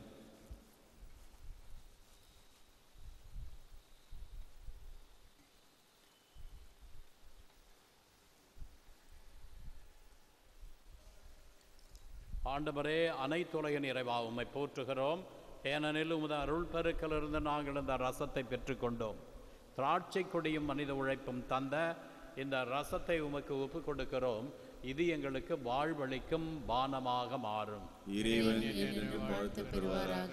Speaker 3: ஆண்டவரே அனைத்துலகின் இறைவா உம்மை போற்றுகிறோம் ஏனெனில் உமது அருள் பெருக்கிலிருந்து நாங்கள் இந்த ரசத்தை பெற்றுக்கொண்டோம் திராட்சை கொடியும் மனித உழைப்பும் தந்த இந்த ரசத்தை உமக்கு ஒப்புக் கொடுக்கிறோம் இது எங்களுக்கு வாழ்வளிக்கும் பானமாக மாறும்
Speaker 2: இறைவன் என்றென்று வாழ்த்து பெறுவாராக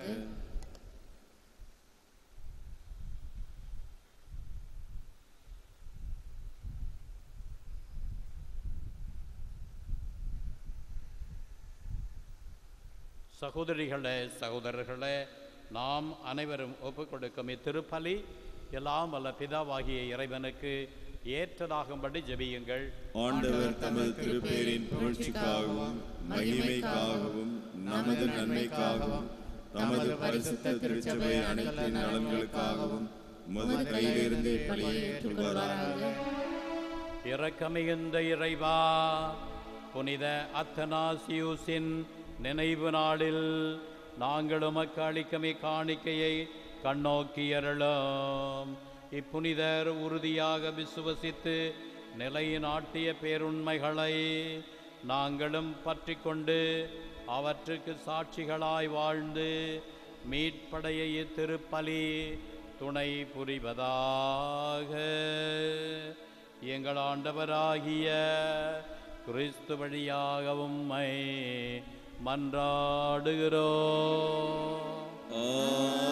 Speaker 3: சகோதரிகளே சகோதரர்களே நாம் அனைவரும் ஒப்புக் கொடுக்கும் இத்திருப்பலி எல்லாம் வல்ல பிதாவாகிய இறைவனுக்கு ஏற்றதாகும்படி ஜெபியுங்கள்
Speaker 2: ஆண்டவர் தமது திருப்பேரின் புகழ்ச்சிக்காகவும் மகிமைக்காகவும் நமது நன்மைக்காகவும் தமது பரிசுத்த திருச்சபை அனைத்து நலன்களுக்காகவும் உமது கையிலிருந்து பலியை ஏற்றுவாராக
Speaker 3: இரக்கமிகுந்த இறைவா புனித அத்தனாசியூஸின் நினைவு நாளில் நாங்கள் உமக்கு அளிக்கும் இக்காணிக்கையை கண்ணோக்கியருளோம் இப்புனிதர் உறுதியாக விசுவசித்து நிலைநாட்டிய பேருண்மைகளை நாங்களும் பற்றி கொண்டு அவற்றுக்கு சாட்சிகளாய் வாழ்ந்து மீட்படைய இத்திருப்பலி துணை புரிவதாக எங்கள் ஆண்டவராகிய கிறிஸ்து வழியாக உம்மை மன்றாடுகிறோம்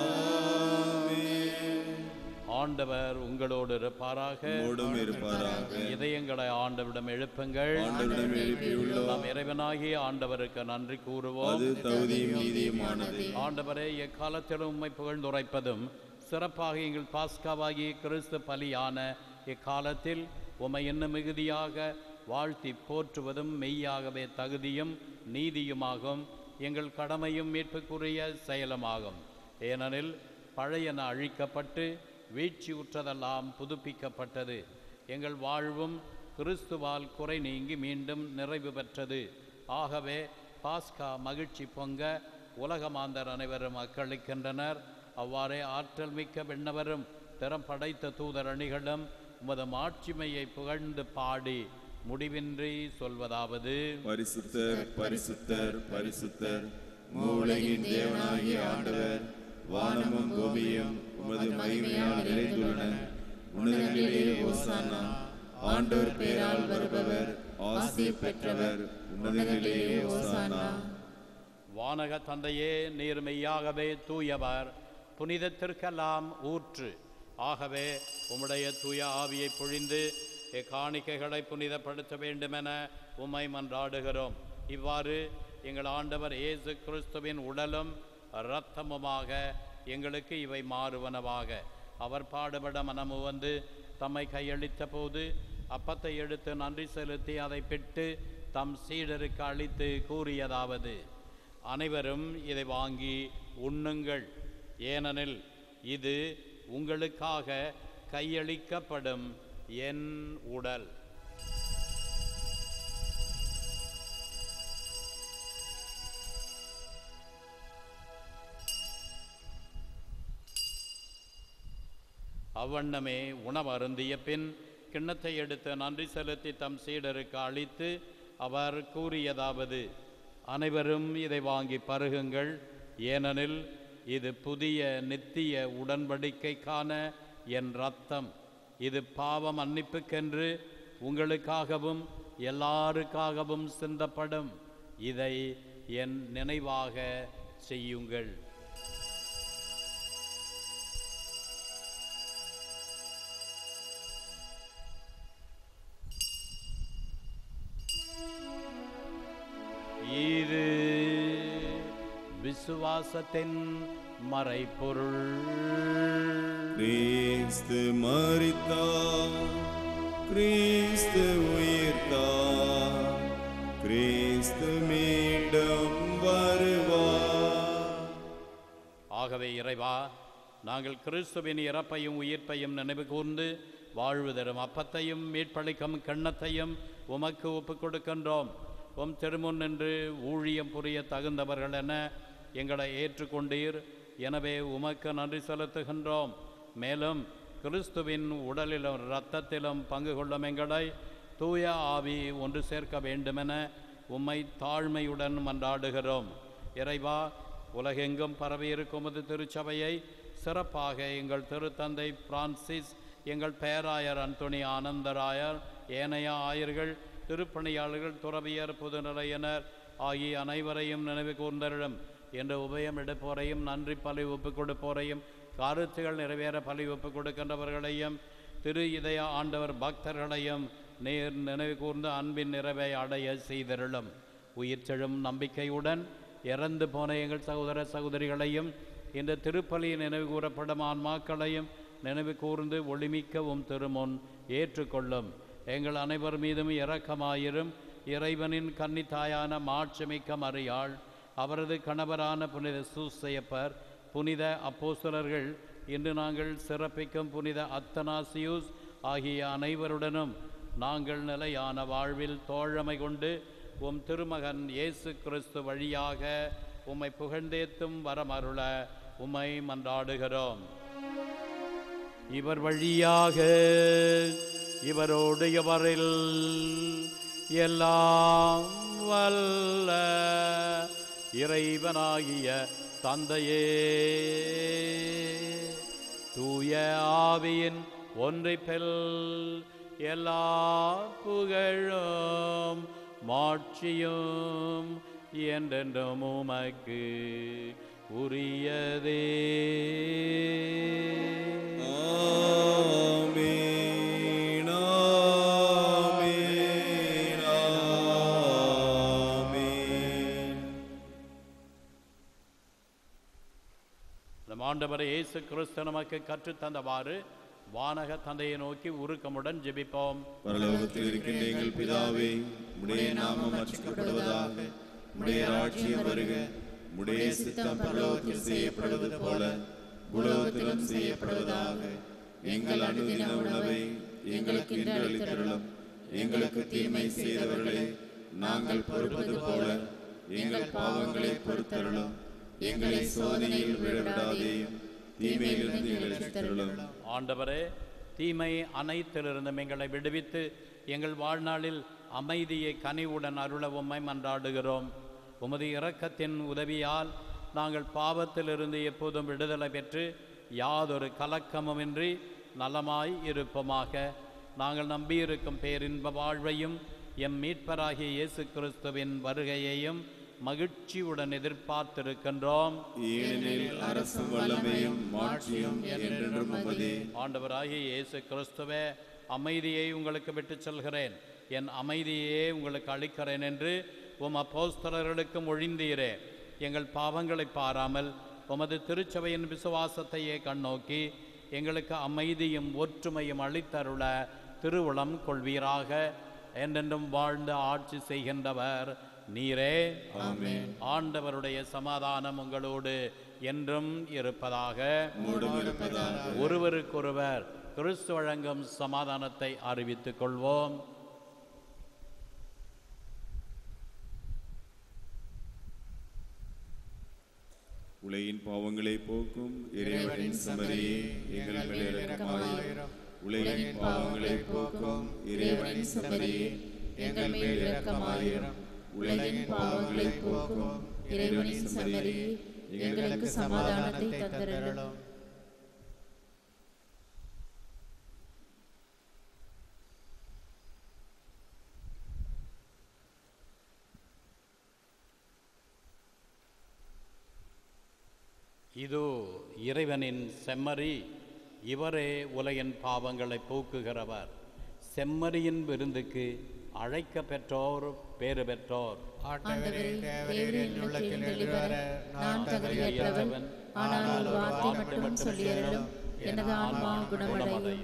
Speaker 3: ஆண்டவர் உங்களோடு இருப்பாராக
Speaker 2: உம்மோடும் இருப்பாராக
Speaker 3: இதயங்களை ஆண்டவரிடம் எழுப்புங்கள்
Speaker 2: ஆண்டவரிடம் எழுப்பியுள்ளோம்.
Speaker 3: நாம் இறைவனாகிய ஆண்டவருக்கு நன்றி கூறுவோம்
Speaker 2: அது தகுதியும் நீதியுமானது
Speaker 3: ஆண்டவரே எக்காலத்திலும் உம்மை புகழ்ந்துரைப்பதும் சிறப்பாக எங்கள் பாஸ்காவாகிய கிறிஸ்து பலியான இக்காலத்தில் உம்மை இன்னும் மிகுதியாக வாழ்த்தி போற்றுவதும் மெய்யாகவே தகுதியும் நீதியுமாகும் எங்கள் கடமையும் மீட்புக்குரிய செயலுமாகும் ஏனெனில் பழையன அழிக்கப்பட்டு வீழ்ச்சியுற்றதெல்லாம் புதுப்பிக்கப்பட்டது எங்கள் வாழ்வும் கிறிஸ்துவால் குறை நீங்கி மீண்டும் நிறைவு பெற்றது ஆகவே பாஸ்கா மகிழ்ச்சி பொங்க உலகமாந்தர் அனைவரும் அக்களிக்கின்றனர் அவ்வாறே ஆற்றல் மிக்க விண்ணவரும் திறம் படைத்த தூதர் அணிகளும் உமது மாட்சிமையை புகழ்ந்து பாடி முடிவின்றி சொல்வதாவது
Speaker 2: பரிசுத்தர் பரிசுத்தர் பரிசுத்தர் மூலகின் தேவனாகிய ஆண்டவர் வானமும் பூமியும் உமது மகிமையால் நிறைந்துள்ளன உன்னதங்களிலே ஓசானா ஆண்டவர் பேரால் வருபவர் ஆசி பெற்றவர் உன்னதங்களிலே ஓசானா
Speaker 3: வானக தந்தையே நீர் மெய்யாகவே தூயவர் புனிதத்திற்கெல்லாம் ஊற்று ஆகவே உம்முடைய தூய ஆவியை பொழிந்து இக்காணிக்கைகளை புனிதப்படுத்த வேண்டுமென உம்மை மன்றாடுகிறோம் இவ்வாறு எங்கள் ஆண்டவர் இயேசு கிறிஸ்துவின் உடலும் இரத்தமுமாக எங்களுக்கு இவை மாறுவனவாக அவர் பாடுபட மனமு வந்து தம்மை கையளித்த போது அப்பத்தை எடுத்து நன்றி செலுத்தி அதை பிட்டு தம் சீடருக்கு அளித்து கூறியதாவது அனைவரும் இதை வாங்கி உண்ணுங்கள் ஏனெனில் இது உங்களுக்காக கையளிக்கப்படும் என் உடல் அவ்வண்ணமே உணவு அருந்திய பின் கிண்ணத்தை எடுத்து நன்றி செலுத்தி தம் சீடருக்கு அளித்து அவர் கூறியதாவது அனைவரும் இதை வாங்கி பருகுங்கள் ஏனெனில் இது புதிய நித்திய உடன்படிக்கைக்கான என் ரத்தம் இது பாவ மன்னிப்புக்கென்று உங்களுக்காகவும் எல்லாருக்காகவும் சிந்தப்படும் இதை என் நினைவாக செய்யுங்கள் இது விசுவாசத்தின் மறைப்பொருள்
Speaker 2: கிறிஸ்து மரித்தார் கிறிஸ்து உயிர்த்தார் கிறிஸ்து மீண்டும் வருவார்
Speaker 3: ஆகவே இறைவா நாங்கள் கிறிஸ்துவின் இறப்பையும் உயிர்ப்பையும் நினைவு கூர்ந்து வாழ்வு தரும் அப்பத்தையும் மீட்பளிக்கும் கிண்ணத்தையும் உமக்கு ஒப்புக் கொடுக்கின்றோம் உம் திருமுன் நின்று ஊழியம் புரிய தகுந்தவர்கள் என எங்களை ஏற்றுக்கொண்டீர் எனவே உமக்கு நன்றி செலுத்துகின்றோம் மேலும் கிறிஸ்துவின் உடலிலும் இரத்தத்திலும் பங்கு கொள்ளும் எங்களை தூய ஆவி ஒன்று சேர்க்க வேண்டுமென உம்மை தாழ்மையுடன் மன்றாடுகிறோம் இறைவா உலகெங்கும் பரவியிருக்கும் உமது திருச்சபையை சிறப்பாக எங்கள் திருத்தந்தை பிரான்சிஸ் எங்கள் பேராயர் அந்தோணி ஆனந்தராயர் ஏனைய ஆயர்கள் திருப்பணியாளர்கள் துறவியர் புதுநிலையினர் ஆகிய அனைவரையும் நினைவு கூர்ந்தரிடம் என்று உபயம் எடுப்போரையும் நன்றி பலி ஒப்புக் கொடுப்போரையும் கருத்துகள் நிறைவேற பலி ஒப்புக் கொடுக்கின்றவர்களையும் திரு இதய ஆண்டவர் பக்தர்களையும் நேர் நினைவு கூர்ந்து அன்பின் நிறைவை அடைய செய்தருளும் உயிர்ச்செழும் நம்பிக்கையுடன் இறந்து போன எங்கள் சகோதர சகோதரிகளையும் இந்த திருப்பலியில் நினைவு கூறப்படும் ஆன்மாக்களையும் நினைவு கூர்ந்து ஒளிமிக்கவும் திருமுன் ஏற்றுக்கொள்ளும் எங்கள் அனைவர் மீதும் இரக்கமாயிரும் இறைவனின் கன்னித்தாயான மாட்சிமிக்க மறியாள் அவரது கணவரான புனித சூசையப்பர் புனித அப்போஸ்தலர்கள் இன்று நாங்கள் சிறப்பிக்கும் புனித அத்தனாசியூஸ் ஆகிய அனைவருடனும் நாங்கள் நிலையான வாழ்வில் தோழமை கொண்டு உம் திருமகன் இயேசு கிறிஸ்து வழியாக உம்மை புகழ்ந்தேத்தும் வரமருள உம்மை மன்றாடுகிறோம் இவர் வழியாக இவரோடு இவரில் எல்லாம் வல்ல இறைவனாகிய தந்தையே தூய ஆவியின் ஒன்றிப்பில் எல்லா புகழும் மாட்சியும் என்றென்றும் உமக்கு உரியதே
Speaker 2: ஆமென், ஆமென், ஆமென்.
Speaker 3: நம் ஆண்டவரை இயேசு கிறிஸ்து நமக்கு கற்றுத் தந்தவாறு வானக தந்தையை நோக்கி உருக்கமுடன் ஜெபிப்போம்
Speaker 2: பரலோகத்தில் இருக்கின்ற எங்கள் பிதாவே உடைய நாமம் அர்ச்சிக்கப்படுவதாக உடைய ராட்சியம் வருக உடைய சித்தம் பரலோகத்தில் செய்யப்படுவது போல உலகத்திலும் செய்யப்படுவதாக எங்கள் அனுதின உணவை எங்களுக்கு இன்று அளித்தருளும் எங்களுக்கு தீமை செய்தவர்களே நாங்கள் பொறுப்பது போல எங்கள் பாவங்களை பொறுத்தருளும் எங்களை சோதனையில் விழவிடாதேயும் தீமையிலிருந்து எங்களை ரட்சித்தருளும்
Speaker 3: ஆண்டவரே தீமை அனைத்திலிருந்தும் எங்களை விடுவித்து எங்கள் வாழ்நாளில் அமைதியை கனிவுடன் அருள உம்மை மன்றாடுகிறோம் உமது இரக்கத்தின் உதவியால் நாங்கள் பாவத்திலிருந்து எப்போதும் விடுதலை பெற்று யாதொரு கலக்கமுமின்றி நலமாய் இருப்போமாக நாங்கள் நம்பியிருக்கும் பேரின்ப வாழ்வையும் எம் மீட்பராகிய இயேசு கிறிஸ்துவின் வருகையையும் மகிழ்ச்சியுடன் எதிர்பார்த்திருக்கின்றோம்
Speaker 2: ஏனெனில் அரசும் வல்லமையும் மாட்சியும் என்றென்றும் உமதே
Speaker 3: ஆண்டவராகிய இயேசு கிறிஸ்துவே அமைதியை உங்களுக்கு விட்டுச் செல்கிறேன் என் அமைதியே உங்களுக்கு அளிக்கிறேன் என்று உம் அப்போஸ்தலர்களுக்கு மொழிந்தீரே எங்கள் பாவங்களை பாராமல் உமது திருச்சபையின் விசுவாசத்தையே கண்ணோக்கி எங்களுக்கு அமைதியும் ஒற்றுமையும் அளித்தருள திருவுளம் கொள்வீராக என்றென்றும் வாழ்ந்து ஆட்சி செய்கின்றவர் நீரே ஆண்டவருடைய சமாதானம் உங்களோடு என்றும் இருப்பதாக
Speaker 2: மூடும் இருப்பதாக
Speaker 3: ஒருவருக்கொருவர் கிறிஸ்து வழங்கும் சமாதானத்தை அறிவித்துக் கொள்வோம்
Speaker 2: உலகின் பாவங்களை போக்கும் இறைவனின் சமரியே எங்கள் மேல் இரக்கமாயிரும் உலகின் பாவங்களை போக்கும் இறைவனின் சமரியே எங்கள் மேல் இரக்கமாயிரும் உலகின் பாவங்களை போக்கும் இறைவனின் சமரியே
Speaker 4: எங்களுக்கு சமாதானத்தை தந்தருளும்
Speaker 3: இதோ இறைவனின் செம்மறி இவரே உலகின் பாவங்களை போக்குகிறவர் செம்மறியின் விருந்துக்கு அழைக்க பெற்றோர் பேறு பெற்றோர்
Speaker 4: ஆண்டவரே தேவரே என் உள்ளத்தில் எழுவர நான் தகுதியற்றவன் ஆனால் ஒரு வார்த்தை மட்டும் சொல்லியருளும் எனது ஆன்மா குணமடையும்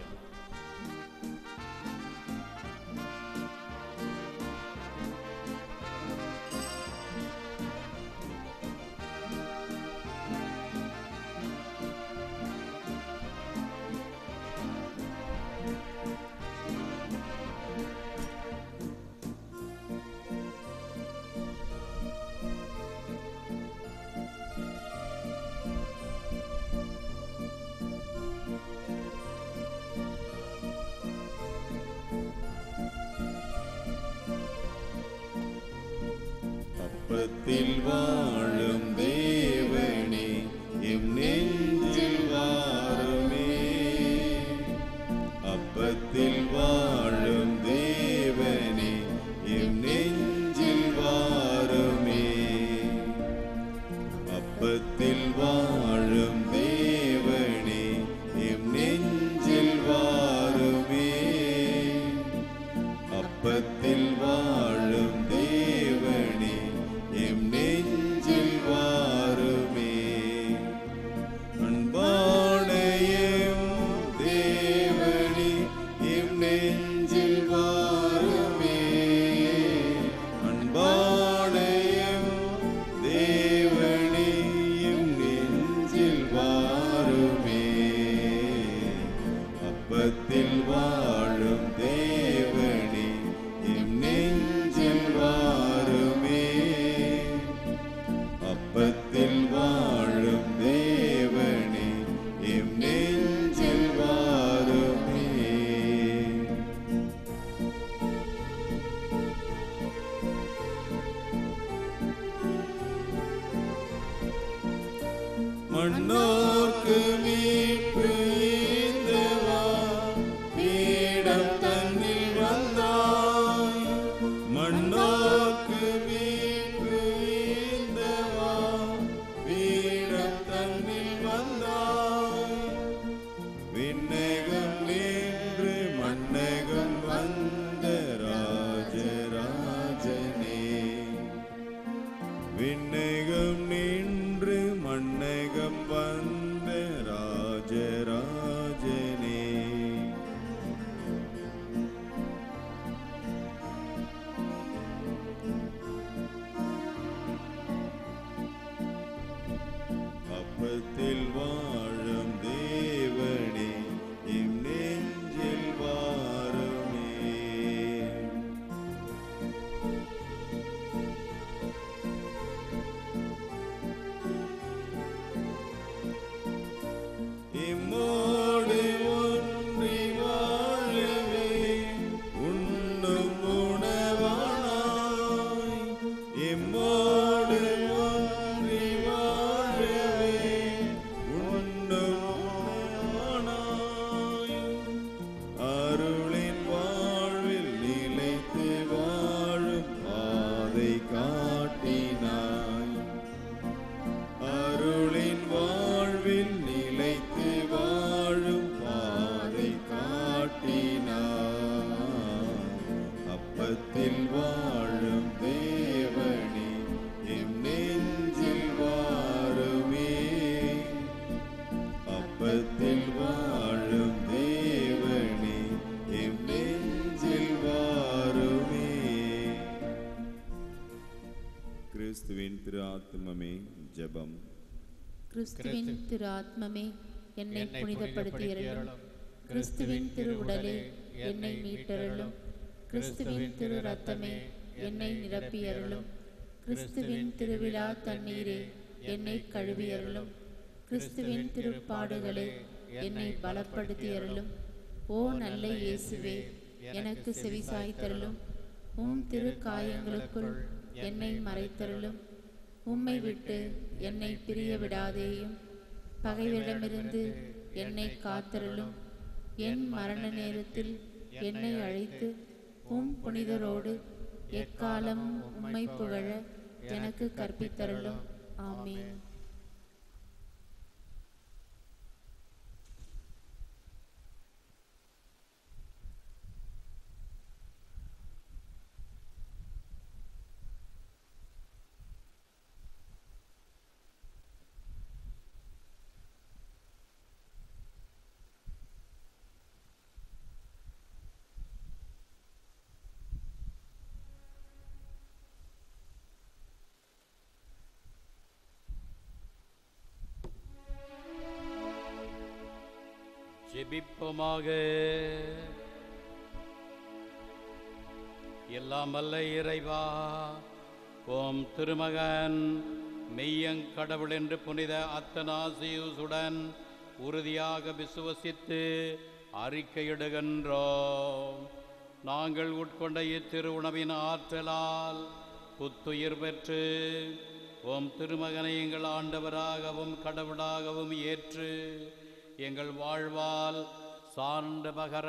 Speaker 2: அப்பத்தில் வாழும் தேவனே எம் நெஞ்சில் வாருமே அப்பத்தில் வாழும் தேவனே எம் நெஞ்சில் வாருமே அப்பத்தில் வாழும் தேவனே எம் நெஞ்சில் வாருமே அப்பத்தில் வாழும் தேவனே எம் நெஞ்சில் வாருமே அன்பானையும் தேவனே எம் நெஞ்சில் வாருமே அன்பானையும் தேவனே எம் நெஞ்சில் வாருமே அப்பத்தில் வாழும் தேவனே எம் நெஞ்சில் வாருமே அப்பத்தில் வாழும் தேவனே எம் நெஞ்சில் வாருமே மண்ணோர்க்கு மீட்பு ஈந்தவா, பீடம் தன்னில் வந்தாய். மண்ணோர்க்கு மீட்பு ஈந்தவா, பீடம் தன்னில் வந்தாய். விண்ணகம் நின்று மண்ணகம் வந்த ராஜராஜனே விண்ணகம் நின்று மண்ணகம் வந்த ராஜராஜனே அப்பத்தில் வாழும் தேவனே எம் நெஞ்சில் வாருமே இம்மோடு ஒன்றி வாழவே உண்ணும் உணவானாய் இம்மோடு ஒன்றி வாழவே உண்ணும் உணவானாய் அருளின் வாழ்வில் நிலைத்து வாழும் பாதை காட்டினாய் அருளின் வாழ்வில் நிலைத்து வாழும் பாதை காட்டினார் அப்பத்தில் வாழும் தேவனே எம் நெஞ்சில் வாருமே அப்பத்தில் வாழும் தேவனே எம் நெஞ்சில் வாருமே கிறிஸ்துவின் திரு ஆத்மமே ஜெபம்
Speaker 4: கிறிஸ்துவின் திரு ஆத்மமே என்னை புனிதப்படுத்தியருளும் கிறிஸ்துவின் திரு உடலே என்னை மீட்டருளும் கிறிஸ்துவின் திரு ரத்தமே என்னை நிரப்பியருளும் கிறிஸ்துவின் திருவிழா தண்ணீரே என்னை கழுவியருளும் கிறிஸ்துவின் திருப்பாடுகளே என்னை பலப்படுத்தியருளும் ஓ நல்ல இயேசுவே எனக்கு செவிசாய்த்தருளும் உம் திரு காயங்களுக்குள் என்னை மறைத்தருளும் உம்மை விட்டு என்னை பிரிய விடாதேயும் பகைவரிடமிருந்து என்னை காத்தருளும் என் மரண நேரத்தில் என்னை அழைத்து உம் புனிதரோடு எக்காலம் உம்மை புகழ எனக்கு கற்பித்தருளும் ஆமென்
Speaker 3: ஜெபிப்போமாக எல்லாம் வல்ல இறைவா ஓம் திருமகன் மெய்யங்கடவுள் என்று புனித அத்தனாசியுசுடன் உறுதியாக விசுவசித்து அறிக்கையிடுகின்றோம் நாங்கள் உட்கொண்ட இத்திரு உணவின் ஆற்றலால் புத்துயிர் பெற்று உம் திருமகனை எங்கள் ஆண்டவராகவும் கடவுளாகவும் ஏற்று எங்கள் வாழ்வால் சார்ந்து பகர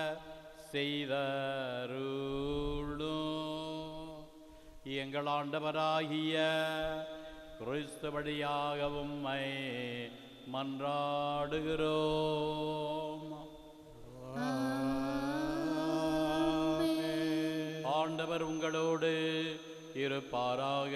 Speaker 3: செய்தருளும் எங்கள் ஆண்டவராகிய கிறிஸ்து வழியாகவும் மன்றாடுகிறோம் ஆண்டவர் உங்களோடு இருப்பாராக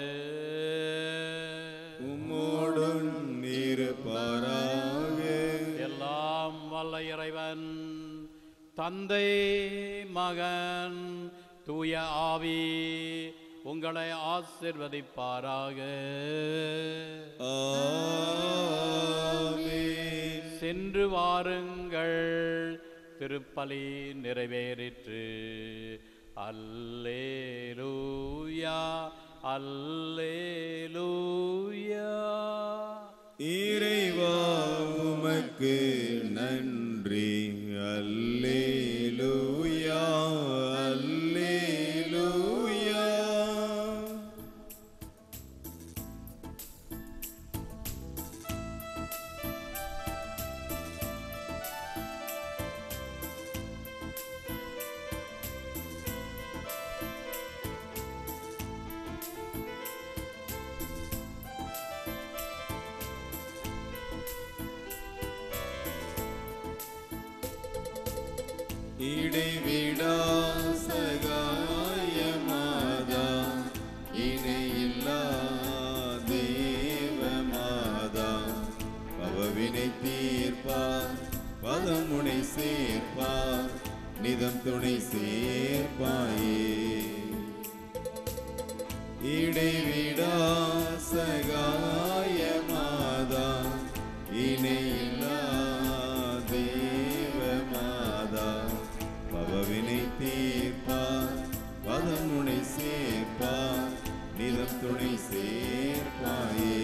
Speaker 2: உம்மோடும் இருப்பாராக
Speaker 3: எல்லாம் வல்ல இறைவன் தந்தை மகன் தூய ஆவி உங்களை ஆசிர்வதிப்பாராக
Speaker 2: ஆமென்.
Speaker 3: சென்று வாருங்கள் திருப்பலி நிறைவேறிற்று அல்லேலூயா அல்லேலூயா
Speaker 2: இறைவா உமக்கு நன்றி அல்லேலூயா அல்லேலூயா இடைவிடா சகாயமாதா இணையில்லா தேவமாதா பவவினை தீர்ப்பார் பதமுனை சேர்ப்பார் நிதம் துணை சேர்ப்பாயே இடைவிடா சகாயமாதா இணையில்லா தேவமாதா பவவினை தீர்ப்பார் பதமுனை சேர்ப்பார் நிதம் துணை சேர்ப்பாயே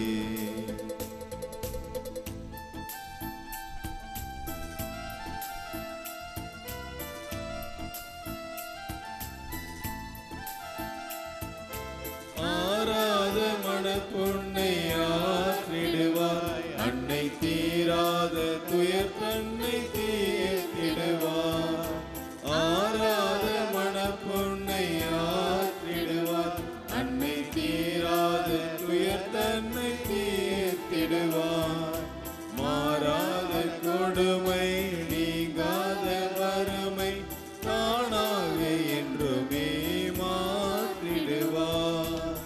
Speaker 2: ஆராத மனப்பொன்னை ஆற்றிடுவார் அன்னை தீராத துயர் தன்னை தீர்த்திடுவார் ஆராத மனப்பொன்னை ஆற்றிடுவார் அன்னை தீராத துயர் தன்னை தீர்த்திடுவார் மாறாத கொடுமை நீங்காத வறுமை தானாக என்றுமே மாற்றிடுவார்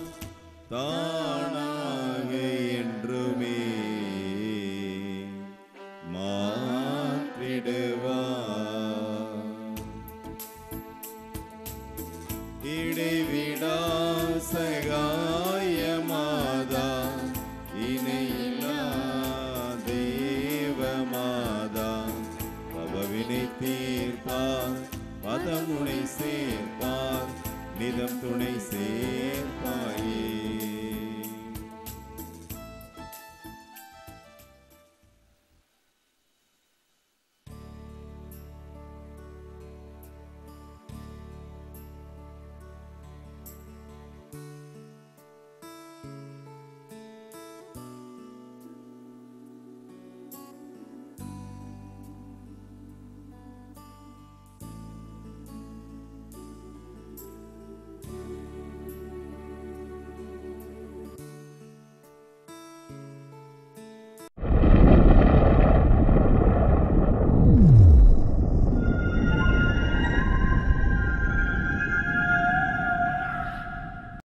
Speaker 2: தானாக என்றுமே மாற்றிடுவார் இடைவிடா சகாயமாதா இணையில்லா தேவமாதா பவவினை தீர்ப்பார் பதமுனை சேர்ப்பார் நிதம் துணை சேர்ப்பாயே